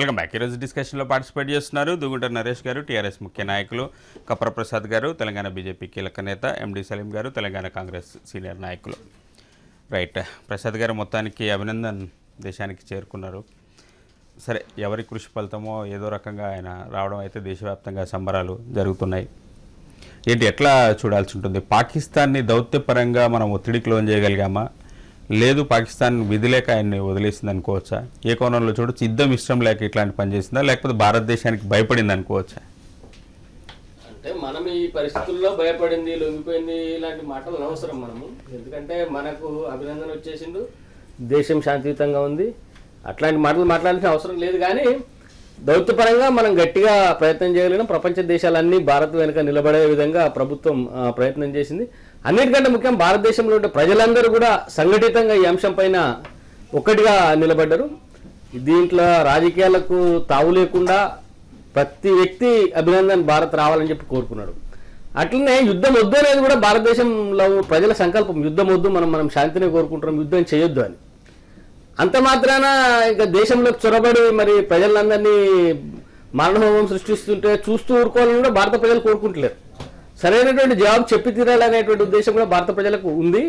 Welcome back ఈరోజు డిస్కషన్లో participate చేస్తున్నారు దుగుంట నరేష్ గారు టీఆర్ఎస్ ముఖ్య నాయకులు కప్పర ప్రసాద్ గారు తెలంగాణ బీజేపీ కీలక నేత ఎండి సలీం గారు తెలంగాణ కాంగ్రెస్ సీనియర్ నాయకులు రైట్ ప్రసాద్ గారు మొత్తానికి అభినందన్ దేశానికి చేరుకున్నారు సరే ఎవరి కృషి ఫలితమో ఏదో రకంగా ఆయన రావడం అయితే దేశవ్యాప్తంగా సంబరాలు జరుగుతున్నాయి ఏంటి ఎట్లా చూడాల్సి ఉంటుంది పాకిస్తాన్ని దౌత్యపరంగా మనం ఒత్తిడికి లోన్ చేయగలిగామా లేదు పాకిస్తాన్ విధి లేక ఆయన్ని వదిలేసింది అనుకోవచ్చా ఏ కోణంలో చూడొచ్చు యుద్ధం ఇష్టం లేక ఇట్లాంటి పని చేసిందా లేకపోతే భారతదేశానికి భయపడింది అనుకోవచ్చా అంటే మనం ఈ పరిస్థితుల్లో భయపడింది లొంగిపోయింది ఇలాంటి మాటలు అనవసరం మనము ఎందుకంటే మనకు అభినందన వచ్చేసిండు దేశం శాంతియుతంగా ఉంది అట్లాంటి మాటలు మాట్లాడాల్సిన అవసరం లేదు కానీ దౌత్యపరంగా మనం గట్టిగా ప్రయత్నం చేయగలిగిన ప్రపంచ దేశాలన్నీ భారత్ వెనుక నిలబడే విధంగా ప్రభుత్వం ఆ, ప్రయత్నం చేసింది అన్నిటికంటే ముఖ్యం భారతదేశంలో ఉండే ప్రజలందరూ కూడా సంఘటితంగా ఈ అంశం పైన ఒక్కటిగా నిలబడ్డారు దీంట్లో రాజకీయాలకు తావు లేకుండా ప్రతి వ్యక్తి అభినందన్ భారత్ రావాలని చెప్పి కోరుకున్నాడు అట్లనే యుద్ధం వద్దు అనేది కూడా భారతదేశంలో ప్రజల సంకల్పం యుద్ధం వద్దు మనం మనం శాంతిని కోరుకుంటున్నాం యుద్ధం చేయొద్దు అని అంత మాత్రాన ఇక దేశంలో చొరబడి మరి ప్రజలందరినీ మరణహోమం సృష్టిస్తుంటే చూస్తూ ఊరుకోవాలని కూడా భారత ప్రజలు కోరుకుంటలేరు సరైనటువంటి జవాబు చెప్పి తీరాలనేటువంటి ఉద్దేశం కూడా భారత ప్రజలకు ఉంది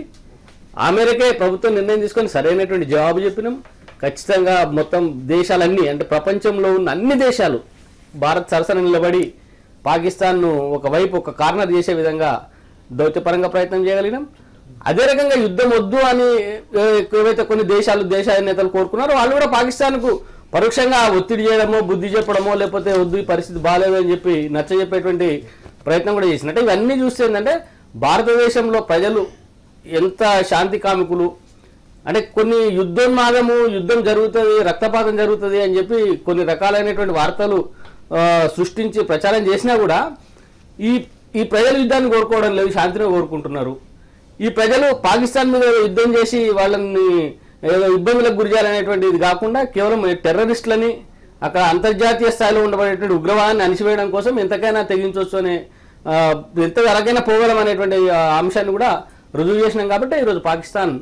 ఆ మేరకే ప్రభుత్వం నిర్ణయం తీసుకొని సరైనటువంటి జవాబు చెప్పినాం ఖచ్చితంగా మొత్తం దేశాలన్నీ అంటే ప్రపంచంలో ఉన్న అన్ని దేశాలు భారత్ సరసన నిలబడి పాకిస్తాన్ను ఒకవైపు ఒక కార్నర్ చేసే విధంగా దౌత్యపరంగా ప్రయత్నం చేయగలిగినాం అదే రకంగా యుద్ధం వద్దు అని ఏ, ఏవైతే కొన్ని దేశాలు దేశ నేతలు కోరుకున్నారో వాళ్ళు కూడా పాకిస్తాన్కు పరోక్షంగా ఒత్తిడి చేయడమో బుద్ధి చెప్పడమో లేకపోతే వద్దు ఈ పరిస్థితి బాగాలేదు అని చెప్పి నచ్చ చెప్పేటువంటి ప్రయత్నం కూడా చేసినట్టే ఇవన్నీ చూస్తే ఏంటంటే భారతదేశంలో ప్రజలు ఎంత శాంతి కామికులు అంటే కొన్ని యుద్ధోన్మాదము యుద్ధం జరుగుతుంది రక్తపాతం జరుగుతుంది అని చెప్పి కొన్ని రకాలైనటువంటి వార్తలు ఆ, సృష్టించి ప్రచారం చేసినా కూడా ఈ ఈ ప్రజలు యుద్ధాన్ని కోరుకోవడం లేదు శాంతిని కోరుకుంటున్నారు ఈ ప్రజలు పాకిస్తాన్ మీద యుద్ధం చేసి వాళ్ళని ఏదో ఇబ్బందులకు గురి చేయాలనేటువంటి ఇది కాకుండా కేవలం టెర్రరిస్టులని అక్కడ అంతర్జాతీయ స్థాయిలో ఉండబడేటువంటి ఉగ్రవాదాన్ని అణిచివేయడం కోసం ఎంతకైనా తెగించవచ్చు అనే ఆ, ఎంత ఎలాగైనా పోగలం అనేటువంటి ఆ, అంశాన్ని కూడా రుజువు చేసినాం కాబట్టి ఈరోజు పాకిస్తాన్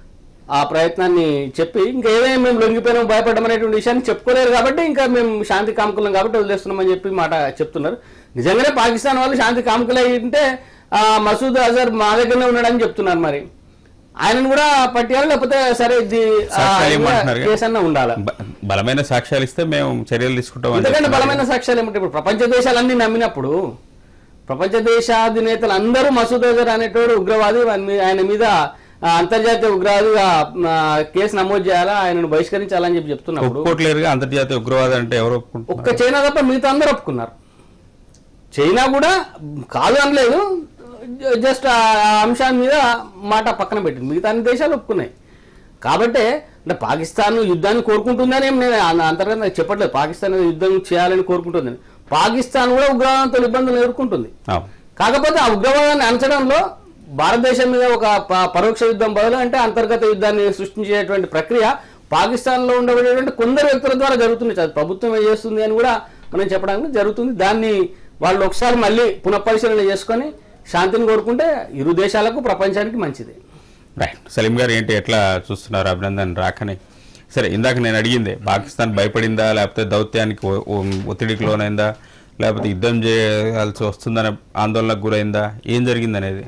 ఆ ప్రయత్నాన్ని చెప్పి ఇంకా ఏదైనా మేము లొంగిపోయినాం భయపడ్డం అనేటువంటి విషయాన్ని చెప్పుకోలేరు కాబట్టి ఇంకా మేము శాంతి కాముకులం కాబట్టి వదిలేస్తున్నామని చెప్పి మాట చెప్తున్నారు నిజంగానే పాకిస్తాన్ వాళ్ళు శాంతి కాముకులు అయి ఉంటే ఆ, మసూద్ అజర్ మా దగ్గరనే ఉన్నాడని చెప్తున్నారు మరి ఆయనను కూడా పట్టియాలి లేకపోతే సరే ఇది ఆ, సాక్ష్యాలు ఆయన కూడా ఏమంటున్నారు? కేసు అన్న ఉండాలి బ- బలమైన సాక్ష్యాలు ఇస్తే మేము చర్యలు తీసుకుంటాం అని ఎందుకంటే చెప్తున్నారు. బలమైన సాక్ష్యాలు ఏమిటి ఇప్పుడు ప్రపంచ దేశాలన్నీ నమ్మినప్పుడు ప్రపంచ దేశాధినేతలు అందరూ మసూద్ అజర్ అనేటోడు ఉగ్రవాది వాని మీద- ఆయన మీద ఆ, అంతర్జాతీయ ఉగ్రవాదిగా ఆ, కేసు నమోదు చేయాలా ఆయనను బహిష్కరించాలని చెప్పి చెప్తున్నప్పుడు ఒప్పుకోవట్లేరుగా అంతర్జాతీయ ఉగ్రవాదం అంటే ఎవరు ఒప్పుకుంటున్నారు ఒక్క చైనా తప్ప మిగతా అందరూ ఒప్పుకున్నారు చైనా కూడా కాదు అనలేదు జ- జస్ట్ ఆ అంశాన్ని మీద మాట పక్కన పెట్టింది మిగతా అన్ని దేశాలు ఒప్పుకున్నాయి కాబట్టే అంటే పాకిస్తాన్ యుద్ధాన్ని కోరుకుంటుందని ఏం నేను అన- అంతర్గతంగా చెప్పట్లేదు పాకిస్తాన్ యుద్ధం చేయాలని కోరుకుంటుందని పాకిస్తాన్ కూడా ఉగ్రవాదంతో ఇబ్బందులు ఎదుర్కొంటుంది అవును. కాకపోతే ఆ ఉగ్రవాదాన్ని అణచడంలో భారతదేశం మీద ఒక ప- పరోక్ష యుద్ధం బదులు అంటే అంతర్గత యుద్ధాన్ని సృష్టించేటువంటి ప్రక్రియ పాకిస్తాన్లో ఉండబడేటువంటి కొందరు వ్యక్తుల ద్వారా జరుగుతుంది అది ప్రభుత్వం ఏం చేస్తుంది అని కూడా మనం చెప్పడానికి జరుగుతుంది దాన్ని వాళ్ళు ఒకసారి మళ్ళీ పునఃపరిశీలన చేసుకొని శాంతిని కోరుకుంటే ఇరు దేశాలకు ప్రపంచానికి మంచిది రైట్ సలీం గారు ఏంటి ఎట్లా చూస్తున్నారు అభినందన్ రాకని సరే ఇందాక నేను అడిగిందే పాకిస్తాన్ భయపడిందా లేకపోతే దౌత్యానికి ఒ- ఒ- ఒత్తిడికి లోనైందా లేకపోతే యుద్ధం చేయాల్సి వస్తుందనే ఆందోళనకు గురైందా ఏం జరిగిందనేది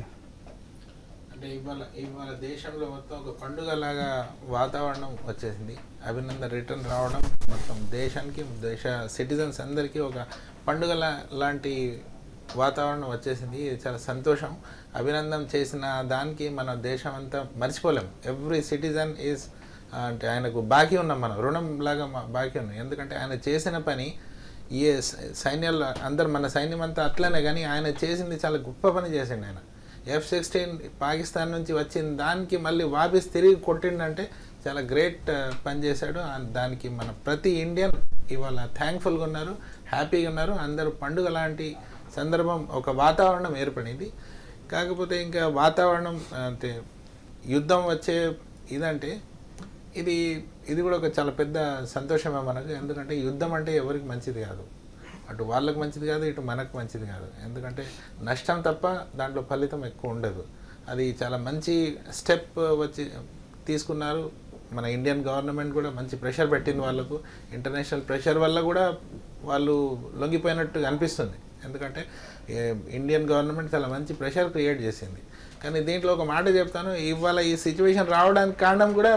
అంటే ఇవాళ ఇవాళ దేశంలో మొత్తం ఒక పండుగలాగా వాతావరణం వచ్చేసింది అభినందన్ రిటర్న్ రావడం మొత్తం దేశానికి దేశ సిటిజన్స్ అందరికీ ఒక పండుగ లాంటి వాతావరణం వచ్చేసింది ఇది చాలా సంతోషం అభినందన్ చేసిన దానికి మన దేశం అంతా మర్చిపోలేం ఎవ్రీ సిటిజన్ ఈజ్ అంటే ఆయనకు బాకీ ఉన్నాం మనం రుణం లాగా మా- బాకీ ఉన్నాం ఎందుకంటే ఆయన చేసిన పని ఏ సై- సైన్యాల్లో అందరు మన సైన్యం అంతా అట్లనే కానీ ఆయన చేసింది చాలా గొప్ప పని చేసిండు ఆయన ఎఫ్ సిక్స్టీన్ పాకిస్తాన్ నుంచి వచ్చిన దానికి మళ్ళీ వాపస్ తిరిగి కొట్టిండంటే చాలా గ్రేట్ పని చేశాడు ఆ దానికి మన ప్రతి ఇండియన్ ఇవాళ థ్యాంక్ఫుల్గా ఉన్నారు హ్యాపీగా ఉన్నారు అందరూ పండుగ లాంటి సందర్భం ఒక వాతావరణం ఏర్పడింది కాకపోతే ఇంకా వాతావరణం అంటే యుద్ధం వచ్చే ఇదంటే ఇది ఇది కూడా ఒక చాలా పెద్ద సంతోషమే మనకు ఎందుకంటే యుద్ధం అంటే ఎవరికి మంచిది కాదు అటు వాళ్ళకి మంచిది కాదు ఇటు మనకు మంచిది కాదు ఎందుకంటే నష్టం తప్ప దాంట్లో ఫలితం ఎక్కువ ఉండదు అది చాలా మంచి స్టెప్ వచ్చి తీసుకున్నారు మన ఇండియన్ గవర్నమెంట్ కూడా మంచి ప్రెషర్ పెట్టింది వాళ్ళకు ఇంటర్నేషనల్ ప్రెషర్ వల్ల కూడా వాళ్ళు లొంగిపోయినట్టు అనిపిస్తుంది ఎందుకంటే ఏ, ఇండియన్ గవర్నమెంట్ చాలా మంచి ప్రెషర్ క్రియేట్ చేసింది కానీ దీంట్లో ఒక మాట చెప్తాను ఇవాళ ఈ సిచ్యువేషన్ రావడానికి కారణం కూడా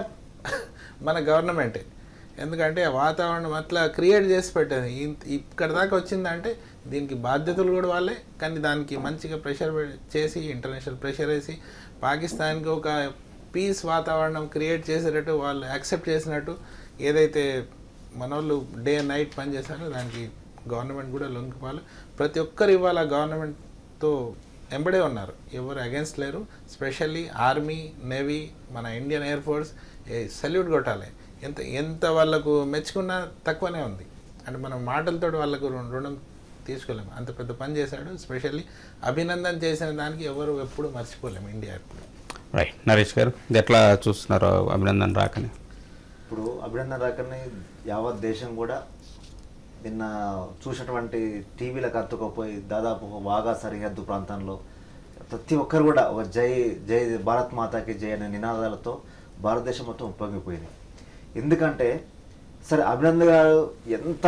మన గవర్నమెంటే ఎందుకంటే ఆ వాతావరణం అట్లా క్రియేట్ చేసి పెట్టింది ఇంత- ఇక్కడ దాకా వచ్చిందంటే దీనికి బాధ్యతలు కూడా వాళ్ళే కానీ దానికి మంచిగా ప్రెషర్ చేసి ఇంటర్నేషనల్ ప్రెషర్ వేసి పాకిస్తాన్కి ఒక పీస్ వాతావరణం క్రియేట్ చేసేటట్టు వాళ్ళు యాక్సెప్ట్ చేసినట్టు ఏదైతే మన వాళ్ళు డే అండ్ నైట్ పనిచేశారో దానికి గవర్నమెంట్ కూడా లొంగిపోవాలి ప్రతి ఒక్కరు ఇవాళ గవర్నమెంట్తో ఎంబడే ఉన్నారు ఎవరు అగేన్స్ట్ లేరు స్పెషల్లీ ఆర్మీ నేవీ మన ఇండియన్ ఎయిర్ ఫోర్స్ సల్యూట్ కొట్టాలి ఎంత ఎంత వాళ్ళకు మెచ్చుకున్నా తక్కువనే ఉంది అంటే మనం మాటలతో వాళ్ళకు రుణ- రుణం తీసుకోలేము అంత పెద్ద పని చేశాడు స్పెషల్లీ అభినందన చేసిన దానికి ఎవరు ఎప్పుడు మర్చిపోలేము ఇండియా ఎప్పుడు రైట్ నరేష్ గారు ఇది ఎట్లా చూస్తున్నారు అభినందన్ రాకని ఇప్పుడు అభినందన్ రాకర్ని యావత్ దేశం కూడా నిన్న చూసినటువంటి టీవీలకు అత్తుకపోయి దాదాపు ఒక వాగా సరిహద్దు ప్రాంతంలో ప్రతి ఒక్కరు కూడా ఒక జై జై భారత్ మాతాకి జై అనే నినాదాలతో భారతదేశం మొత్తం ఉప్పొంగిపోయింది ఎందుకంటే సరే అభినందన్ గారు ఎంత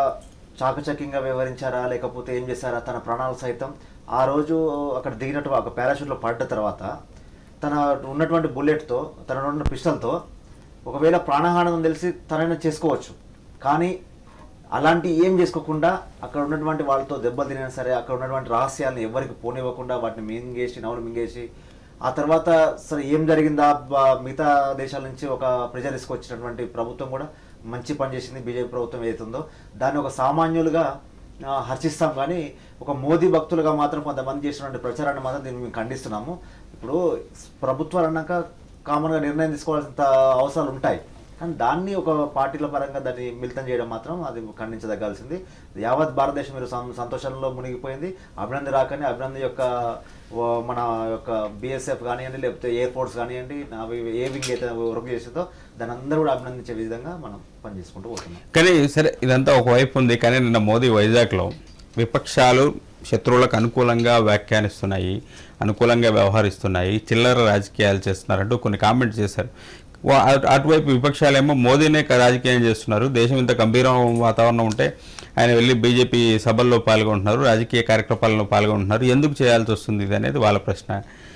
చాకచక్యంగా వ్యవహరించారా లేకపోతే ఏం చేశారా తన ప్రాణాలు సైతం ఆ రోజు అక్కడ దిగినట్టు ఒక పారాషూట్లో పడ్డ తర్వాత తన ఉన్నటువంటి బుల్లెట్తో తన ఉన్న పిస్టల్తో ఒకవేళ ప్రాణహానం తెలిసి తనైనా చేసుకోవచ్చు కానీ అలాంటి ఏం చేసుకోకుండా అక్కడ ఉన్నటువంటి వాళ్ళతో దెబ్బలు తినినా సరే అక్కడ ఉన్నటువంటి రహస్యాలను ఎవరికి పోనివ్వకుండా వాటిని మింగేసి నవ్వులు మింగేసి ఆ తర్వాత సరే ఏం జరిగిందా బ- మిగతా దేశాల నుంచి ఒక ప్రెజర్ తీసుకొచ్చినటువంటి ప్రభుత్వం కూడా మంచి పని చేసింది బీజేపీ ప్రభుత్వం ఏదైతుందో దాన్ని ఒక సామాన్యులుగా ఆ, హర్షిస్తాం కానీ ఒక మోదీ భక్తులుగా మాత్రం కొంతమంది చేసినటువంటి ప్రచారాన్ని మాత్రం దీన్ని మేము ఖండిస్తున్నాము ఇప్పుడు ప్రభుత్వాలు అన్నాక కామన్గా నిర్ణయం తీసుకోవాల్సిన అవసరాలు ఉంటాయి కానీ దాన్ని ఒక పార్టీల పరంగా దాన్ని మిళితం చేయడం మాత్రం అది ఖండించదగాల్సింది యావత్ భారతదేశం మీరు సం- సంతోషంలో మునిగిపోయింది అభినందన్ రాకని అభినందన్ యొక్క ఓ మన యొక్క బిఎస్ఎఫ్ కానివ్వండి లేకపోతే ఎయిర్ ఫోర్స్ కానివ్వండి అవి ఏ వింగ్ అయితే వర్క్ చేసిందో దాన్ని అందరూ కూడా అభినందించే విధంగా మనం పనిచేసుకుంటూ పోతున్నాం కానీ సరే ఇదంతా ఒకవైపు ఉంది కానీ నిన్న మోదీ వైజాగ్లో విపక్షాలు శత్రువులకు అనుకూలంగా వ్యాఖ్యానిస్తున్నాయి అనుకూలంగా వ్యవహరిస్తున్నాయి చిల్లర రాజకీయాలు చేస్తున్నారంటూ కొన్ని కామెంట్స్ చేశారు వా- అటు- అటువైపు విపక్షాలేమో మోదీనే క- రాజకీయం చేస్తున్నారు దేశం ఇంత గంభీరం వాతావరణం ఉంటే ఆయన వెళ్ళి బీజేపీ సభల్లో పాల్గొంటున్నారు రాజకీయ కార్యక్రమాల్లో పాల్గొంటున్నారు ఎందుకు చేయాల్సి వస్తుంది ఇది అనేది వాళ్ళ ప్రశ్న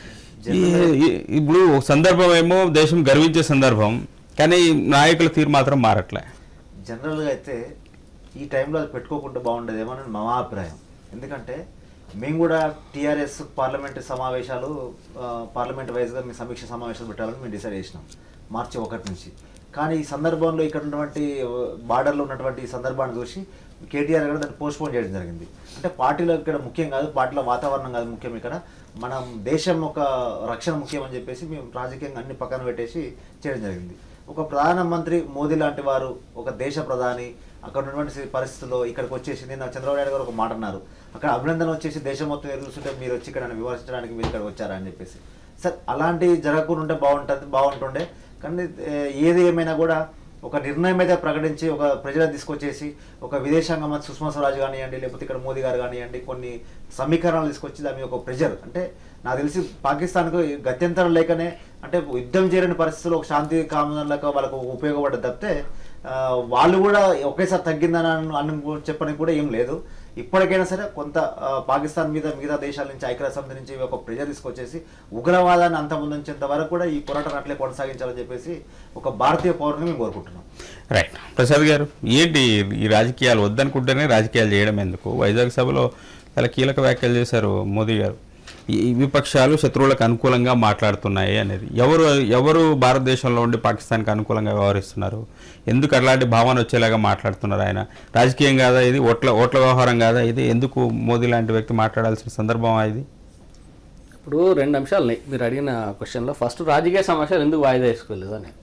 ఈ- ఈ- ఇప్పుడు ఒక సందర్భం ఏమో దేశం గర్వించే సందర్భం కానీ నాయకుల తీరు మాత్రం మారట్లే జనరల్గా అయితే ఈ టైంలో అది పెట్టుకోకుండా బాగుండేదేమో అని మా అభిప్రాయం ఎందుకంటే మేము కూడా టీఆర్ఎస్ పార్లమెంట్ సమావేశాలు ఆ, పార్లమెంట్ వైజ్గా మీ సమీక్ష సమావేశాలు పెట్టాలని మేము డిసైడ్ చేసినాం మార్చి ఒకటి నుంచి కానీ ఈ సందర్భంలో ఇక్కడ ఉన్నటువంటి బార్డర్లో ఉన్నటువంటి ఈ సందర్భాన్ని చూసి కేటీఆర్ కూడా దాన్ని పోస్ట్ పోన్ చేయడం జరిగింది అంటే పార్టీలో ఇక్కడ ముఖ్యం కాదు పార్టీలో వాతావరణం కాదు ముఖ్యం ఇక్కడ మనం దేశం ఒక రక్షణ ముఖ్యం అని చెప్పేసి మేము రాజకీయంగా అన్ని పక్కన పెట్టేసి చేయడం జరిగింది ఒక ప్రధానమంత్రి మోదీ లాంటి వారు ఒక దేశ ప్రధాని అక్కడ ఉన్నటువంటి పరిస్థితుల్లో ఇక్కడికి వచ్చేసి నిన్న చంద్రబాబు నాయుడు గారు ఒక మాట అన్నారు అక్కడ అభినందన వచ్చేసి దేశం మొత్తం ఎదురుస్తుంటే మీరు వచ్చి ఇక్కడ నన్ను విమర్శించడానికి మీరు ఇక్కడ వచ్చారా అని చెప్పేసి సార్ అలాంటివి జరగకుండా ఉంటే బాగుంటుంది బాగుంటుండే కానీ ఏ, ఏది ఏమైనా కూడా ఒక నిర్ణయం అయితే ప్రకటించి ఒక ప్రజలకు తీసుకొచ్చేసి ఒక విదేశాంగ మంత్రి సుష్మా స్వరాజ్ కానివ్వండి లేకపోతే ఇక్కడ మోదీ గారు కానివ్వండి కొన్ని సమీకరణలు తీసుకొచ్చి దాని మీద ఒక ప్రెజర్ అంటే నాకు తెలిసి పాకిస్తాన్కు గత్యంతరం లేకనే అంటే యుద్ధం చేయలేని పరిస్థితుల్లో ఒక శాంతి కామలకు వాళ్ళకు ఉపయోగపడ్డది తప్పితే ఆ, వాళ్ళు కూడా ఒకేసారి తగ్గిందని అను- అను చెప్పడానికి కూడా ఏం లేదు ఇప్పటికైనా సరే కొంత ఆ, పాకిస్తాన్ మీద మిగతా దేశాల నుంచి ఐక్యరాజ్య సమితి నుంచి ఒక ప్రెజర్ తీసుకొచ్చేసి ఉగ్రవాదాన్ని అంతమొందించేంత వరకు కూడా ఈ పోరాటం అట్లే కొనసాగించాలని చెప్పేసి ఒక భారతీయ పౌరుని మేము కోరుకుంటున్నాం రైట్ ప్రసాద్ గారు ఏంటి ఈ రాజకీయాలు వద్దనుకుంటేనే రాజకీయాలు చేయడం ఎందుకు వైజాగ్ సభలో చాలా కీలక వ్యాఖ్యలు చేశారు మోదీ గారు ఈ ఈ విపక్షాలు శత్రువులకు అనుకూలంగా మాట్లాడుతున్నాయి అనేది ఎవరు ఎవరు భారతదేశంలో ఉండి పాకిస్తాన్కి అనుకూలంగా వ్యవహరిస్తున్నారు ఎందుకు అట్లాంటి భావన వచ్చేలాగా మాట్లాడుతున్నారు ఆయన రాజకీయం కాదా ఇది ఓట్ల ఓట్ల వ్యవహారం కాదా ఇది ఎందుకు మోదీ లాంటి వ్యక్తి మాట్లాడాల్సిన సందర్భం ఇది ఇప్పుడు రెండు అంశాలు ఉన్నాయి మీరు అడిగిన క్వశ్చన్లో ఫస్ట్ రాజకీయ సమస్యలు ఎందుకు వాయిదా వేసుకోలేదు అని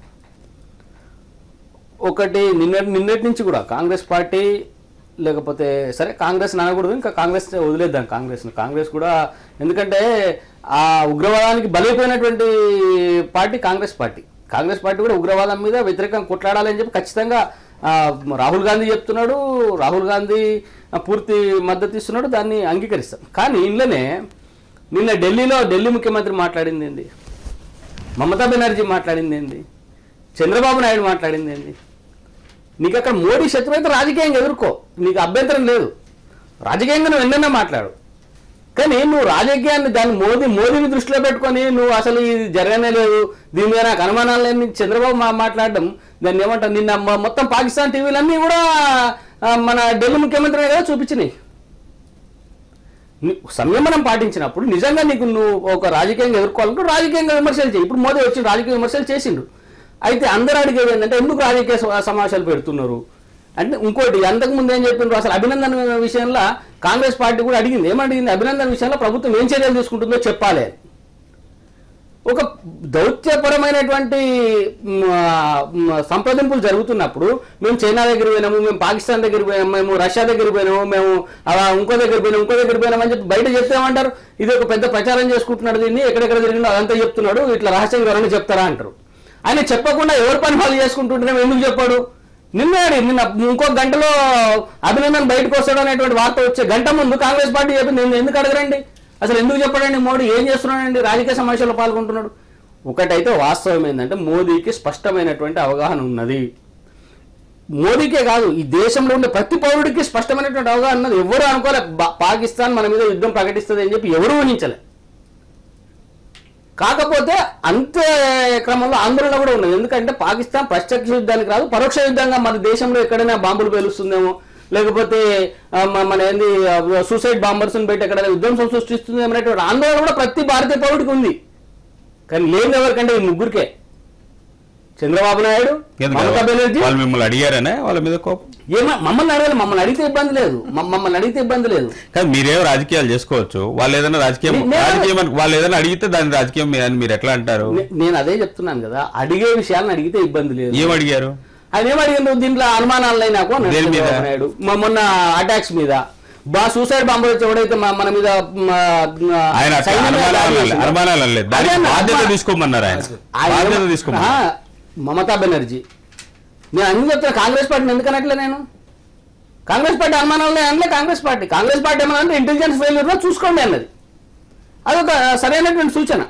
ఒకటి నిన్నటి నిన్నటి నుంచి కూడా కాంగ్రెస్ పార్టీ లేకపోతే సరే కాంగ్రెస్ అనకూడదు ఇంకా కాంగ్రెస్ వదిలేద్దాం కాంగ్రెస్ని కాంగ్రెస్ కూడా ఎందుకంటే ఆ ఉగ్రవాదానికి బలైపోయినటువంటి party Congress party Congress party కూడా ఉగ్రవాదం మీద వ్యతిరేకంగా కొట్లాడాలని చెప్పి ఖచ్చితంగా ఆ, రాహుల్ గాంధీ చెప్తున్నాడు రాహుల్ గాంధీ ఆ, పూర్తి మద్దతు ఇస్తున్నాడు దాన్ని అంగీకరిస్తాం కానీ ఇంట్లోనే నిన్న ఢిల్లీలో ఢిల్లీ ముఖ్యమంత్రి మాట్లాడింది ఏంది మమతా బెనర్జీ మాట్లాడింది ఏంది చంద్రబాబు నాయుడు మాట్లాడింది ఏంటి నీకు అక్కడ మోడీ శత్రువు అయితే రాజకీయంగా ఎదుర్కో నీకు అభ్యంతరం లేదు రాజకీయంగా నువ్వు ఎన్నైనా మాట్లాడు కానీ నువ్వు రాజకీయాన్ని దాన్ని మోదీ మోదీని దృష్టిలో పెట్టుకొని నువ్వు అసలు ఇది జరగనే లేదు దీని మీద నాకు అనుమానాలు లేని చంద్రబాబు మా మాట్లాడడం దాన్ని ఏమంటారు నిన్న మొ- మొత్తం పాకిస్తాన్ టీవీలన్నీ కూడా ఆ, మన ఢిల్లీ ముఖ్యమంత్రి కదా చూపించినాయి ని- సంయమనం పాటించినప్పుడు నిజంగా నీకు నువ్వు ఒక రాజకీయంగా ఎదుర్కోవాలంటే రాజకీయంగా విమర్శలు చేయి ఇప్పుడు మోదీ వచ్చి రాజకీయ విమర్శలు చేసిండు అయితే అందరూ అడిగేది ఏంటంటే ఎందుకు రాజకీయ సమ- సమావేశాలు పెడుతున్నారు అంటే ఇంకోటి అంతకుముందు ఏం చెప్పిండ్రు అసలు అభినందన విషయంలో కాంగ్రెస్ పార్టీ కూడా అడిగింది ఏమడిగింది అభినందన విషయంలో ప్రభుత్వం ఏం చర్యలు తీసుకుంటుందో చెప్పాలి అని. ఒక దౌత్యపరమైనటువంటి మ్, ఆ, మ్, సంప్రదింపులు జరుగుతున్నప్పుడు మేము చైనా దగ్గర పోయినాము మేము పాకిస్తాన్ దగ్గర పోయినాము మేము రష్యా దగ్గర పోయినాము మేము అలా ఇంకో దగ్గర పోయినాము ఇంకో దగ్గర పోయినాము అని చెప్పి బయట చెప్తే ఏమంటారు ఇది ఒక పెద్ద ప్రచారం చేసుకుంటున్నాడు దీన్ని ఎక్కడెక్కడ జరిగిందో అదంతా చెప్తున్నాడు ఇట్లా రహస్యంగా ఎవరైనా చెప్తారా అంటారు ఆయన చెప్పకుండా ఎవరు పని వాళ్ళు చేసుకుంటుంటే ఎందుకు చెప్పాడు నిన్న నిన్న ఇంకో గంటలో అభినందన్ బయటకు వస్తాడు అనేటువంటి వార్త వచ్చే గంట ముందు కాంగ్రెస్ పార్టీ చెప్పింది నేను ఎందుకు అడగరండి అసలు ఎందుకు చెప్పడండి మోడీ ఏం చేస్తున్నాడండి రాజకీయ సమావేశాల్లో పాల్గొంటున్నాడు ఒకటైతే వాస్తవం ఏంటంటే మోదీకి స్పష్టమైనటువంటి అవగాహన ఉన్నది మోదీకే కాదు ఈ దేశంలో ఉండే ప్రతి పౌరుడికి స్పష్టమైనటువంటి అవగాహన ఉన్నది ఎవరు అనుకోలే బా- పాకిస్తాన్ మన మీద యుద్ధం ప్రకటిస్తుంది అని చెప్పి ఎవరు ఊహించలే కాకపోతే అంతే క్రమంలో ఆందోళన కూడా ఉన్నది ఎందుకంటే పాకిస్తాన్ ప్రత్యక్ష యుద్ధానికి రాదు పరోక్ష యుద్ధంగా మన దేశంలో ఎక్కడైనా బాంబులు పేలుస్తుందేమో లేకపోతే ఆ, మ- మన ఏంది సూసైడ్ బాంబర్స్ పెట్టి ఎక్కడైనా విధ్వంసం సృష్టిస్తుంది అనేటువంటి ఆందోళన కూడా ప్రతి భారతీయ పౌరుడికి ఉంది కానీ లేదు ఎవరికంటే ఈ ముగ్గురికే చంద్రబాబు నాయుడు ఎందుకు? మమతా బెనర్జీ వాళ్ళు మిమ్మల్ని అడిగారనే వాళ్ళ మీద కోపం ఏమ మమ్మల్ని అడగాలి మమ్మల్ని అడిగితే ఇబ్బంది లేదు మ- మమ్మల్ని అడిగితే ఇబ్బంది లేదు కానీ మీరేం రాజకీయాలు చేసుకోవచ్చు వాళ్ళు ఏదైనా రాజకీయం నే- నేను- రాజకీయం అని- వాళ్ళు ఏదైనా అడిగితే దాని రాజకీయం మీ- అని మీరు ఎట్లా అంటారు నే- నేను అదే చెప్తున్నాను కదా అడిగే విషయాలను అడిగితే ఇబ్బంది లేదు ఏం అడిగారు ఆయన ఏం అడిగిండు దీంట్లో అనుమానాలు అయినాకు అన్నాడు దేని మీద? చంద్రబాబు నాయుడు మొ- మొన్న అటాక్స్ మీద బా సూసైడ్ బాంబర్ వచ్చి ఎవడైతే మా- మన మీద మా- మా ఆయన అట్లా సైన్యం మీద అనుమానాలు దాడి అనలే- చేసిండో, అనుమానాలు అనలేదు అదే దానికి అన్న, బాధ్యత అనుమా- తీసుకోమన్నారు ఆయన ఆయన బాధ్యత ఏమ- తీసుకోమన్నారు ఆ, మమతా బెనర్జీ నేను అన్ని చెప్తున్నా కాంగ్రెస్ పార్టీని ఎందుకనట్లే నేను కాంగ్రెస్ పార్టీ అనుమానాలు అనలే కాంగ్రెస్ పార్టీ కాంగ్రెస్ పార్టీ ఏమన్నా అంటే ఇంటెలిజెన్స్ ఫెయిల్యూర్లో చూసుకోండి అన్నది అదొక సరైనటువంటి సూచన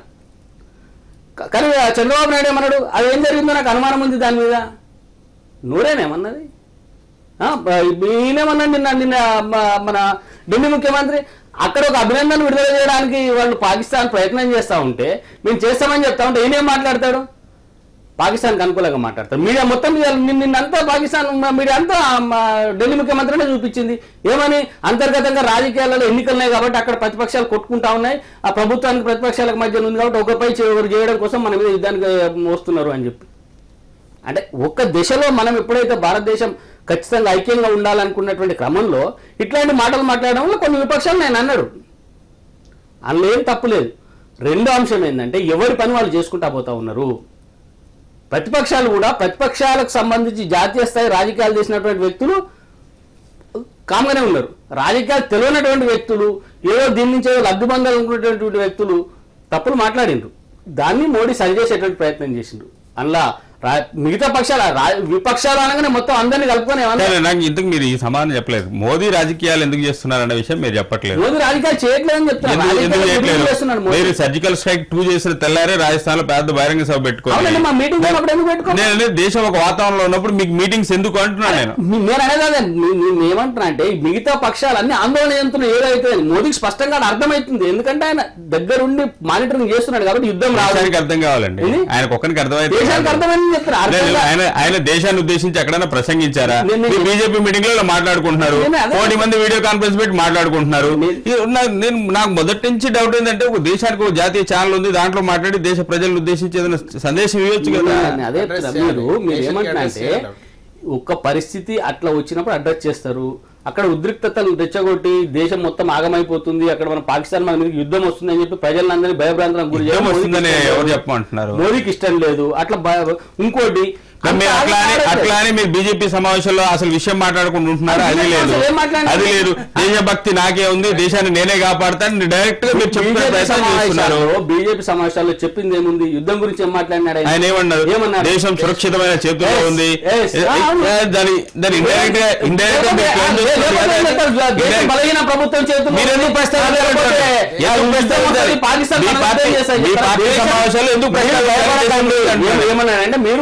క- కానీ ఆ చంద్రబాబు నాయుడు ఏమన్నాడు అది ఏం జరిగిందో నాకు అనుమానం ఉంది దాని మీద నూరేనేమన్నది ఆ, బ- ఈయనేమన్నాడు నిన్న నిన్న మ- మన ఢిల్లీ ముఖ్యమంత్రి అక్కడ ఒక అభినందన విడుదల చేయడానికి వాళ్ళు పాకిస్తాన్ ప్రయత్నం చేస్తా ఉంటే మేము చేస్తామని చెప్తా ఉంటే ఈయనేం మాట్లాడతాడు పాకిస్తాన్కి అనుకూలంగా మాట్లాడతారు మీడియా మొత్తం మీద నిన్న నిన్నంతా పాకిస్తాన్ మ- మీడియా అంతా మా ఢిల్లీ ముఖ్యమంత్రినే చూపించింది ఏమని అంతర్గతంగా రాజకీయాలలో ఎన్నికలున్నాయి కాబట్టి అక్కడ ప్రతిపక్షాలు కొట్టుకుంటా ఉన్నాయి ఆ ప్రభుత్వానికి ప్రతిపక్షాలకు మధ్య ఉంది కాబట్టి ఒకరిపై ఒకరు చేయడం కోసం మన మీద యుద్ధానికి వస్తున్నారు అని చెప్పి అంటే ఒక్క దిశలో మనం ఎప్పుడైతే భారతదేశం ఖచ్చితంగా ఐక్యంగా ఉండాలనుకున్నటువంటి క్రమంలో ఇట్లాంటి మాటలు మాట్లాడడం వల్ల కొన్ని విపక్షాలు నేను అన్నాడు అందులో ఏం తప్పులేదు రెండో అంశం ఏంటంటే ఎవరి పని వాళ్ళు చేసుకుంటా పోతా ఉన్నారు ప్రతిపక్షాలు కూడా ప్రతిపక్షాలకు సంబంధించి జాతీయ స్థాయి రాజకీయాలు చేసినటువంటి వ్యక్తులు కామ్గానే ఉన్నారు రాజకీయాలు తెలియనటువంటి వ్యక్తులు ఏదో దీని నుంచి ఏదో లబ్ధి పొందాలనుకునేటువంటి వ్యక్తులు తప్పులు మాట్లాడిండ్రు దాన్ని మోడీ సరిచేసేటువంటి ప్రయత్నం చేసిండు అందులో రా- మిగతా పక్షాలు రా- విపక్షాలు అనగానే మొత్తం అందరినీ కలుపుకొని ఏమన్నా కానీ నాకు ఇంతకు మీరు ఈ సమాధానం చెప్పలేదు మోదీ రాజకీయాలు ఎందుకు చేస్తున్నారు అన్న విషయం మీరు చెప్పట్లేదు మోదీ రాజకీయాలు చేయట్లేదని చెప్తున్నారు ఎందుకు ఎందుకు రాజకీయాలు చేయట్లేదు చేస్తున్నాడు మోదీ. మీరు సర్జికల్ స్ట్రైక్ టూ చేసిన తెల్లారే రాజస్థాన్ లో పెద్ద బహిరంగ సభ పెట్టుకోండి అవునండి మా మీటింగ్ ఉన్నప్పుడు ఎందుకు పెట్టుకో నేను అనేది దేశం ఒక వాతావరణంలో ఉన్నప్పుడు మీకు మీటింగ్స్ ఎందుకు అంటున్నాను నేను మీ- నేను అనేది అదే నే- నేను ఏమంటున్నా అంటే ఈ మిగతా పక్షాలన్నీ ఆందోళన చెందుతున్నాయి ఏదైతే అని మోదీకి స్పష్టంగా అర్థమవుతుంది ఎందుకంటే ఆయన దగ్గరుండి మానిటరింగ్ చేస్తున్నాడు కాబట్టి యుద్ధం రావడానికి దేశానికి అర్థం కావాలండి ఏంది? ఆయనకు ఒక్కరికి అర్థమైతే దేశానికి అర్థమైంది చెప్తారు అర్థం లేదు, కా- ఆయన ఆయన దేశాన్ని ఉద్దేశించి ఎక్కడైనా ప్రసంగించారా నేను- నేను- బీజేపీ మీటింగ్ లో ఇలా మాట్లాడుకుంటున్నారు నేను అదే- కోటి మంది వీడియో కాన్ఫరెన్స్ పెట్టి మాట్లాడుకుంటున్నారు నేను- ఇది నా- నేను నాకు మొదటి నుంచి డౌట్ ఏంటంటే ఒక దేశానికి ఒక జాతీయ ఛానల్ ఉంది దాంట్లో మాట్లాడి దేశ ప్రజలను ఉద్దేశించి ఏదైనా సందేశం ఇవ్వచ్చు కదా నేను అదే Address చెప్తున్నా. మీరు చేయాలి. మీరు Nation కి ఏమంటున్నా address అంటే చేయాలి. ఒక్క పరిస్థితి అట్లా వచ్చినప్పుడు అడ్రస్ చేస్తారు అక్కడ ఉద్రిక్తతలు రెచ్చగొట్టి దేశం మొత్తం ఆగమైపోతుంది అక్కడ మన పాకిస్తాన్ మన మీద యుద్ధం వస్తుంది అని చెప్పి ప్రజలందరినీ భయభ్రాంతులకు గురి యుద్ధం చేయడం మోదీకి వస్తుందని ఇష్టం ఎవరు లేదు. చెప్పమంటున్నారు మోదీకి ఇష్టం లేదు అట్లా భయ- ఇంకోటి మరి మీరు అంత అట్లా అని ఆగం అట్లా అని మీరు బీజేపీ సమావేశంలో అసలు విషయం మాట్లాడుకుంటూ ఉంటున్నారు అది లేదు అసలు ఏం మాట్లాడినా- అది లేదు దేశభక్తి నాకే ఉంది దేశాన్ని నేనే కాపాడతాను డైరెక్ట్ గా మీరు చెప్పే బీజేపీ ప్రయత్నం చేస్తున్నారు సమావేశాల్లో బీజేపీ సమావేశాల్లో చెప్పింది ఏముంది యుద్ధం గురించి ఏం మాట్లాడినాడు ఆయన ఏమన్నారు ఏమన్నారు దేశం సురక్షితమైన చేతుల్లో Yes, ఉంది yes. ఏ- అవును. ఏ- దాని దాని ఇండైరెక్ట్ గా ఇండైరెక్ట్ గా మీరు claim చేస్తున్నారు లేకపోతే ఏం చెప్తారు? కదా. దేశం Indirect- బలహీన ప్రభుత్వం చేతుల్లో మీరు ఎందుకు ఉంది. ప్రస్తావించారు లేకపోతే ఎందుకు యుద్ధం ప్రస్తావించారు? వస్తుంది, పాకిస్తాన్ మీ మనం పార్టీ- యుద్ధం చేస్తాయి. మీ పార్టీ దేశం- సమావేశాల్లో ఎందుకు మీరు ప్రస్తావించారు? భయపడకండి. అంటున్నారు. ఏమ- ఏమన్నారంటే మీరు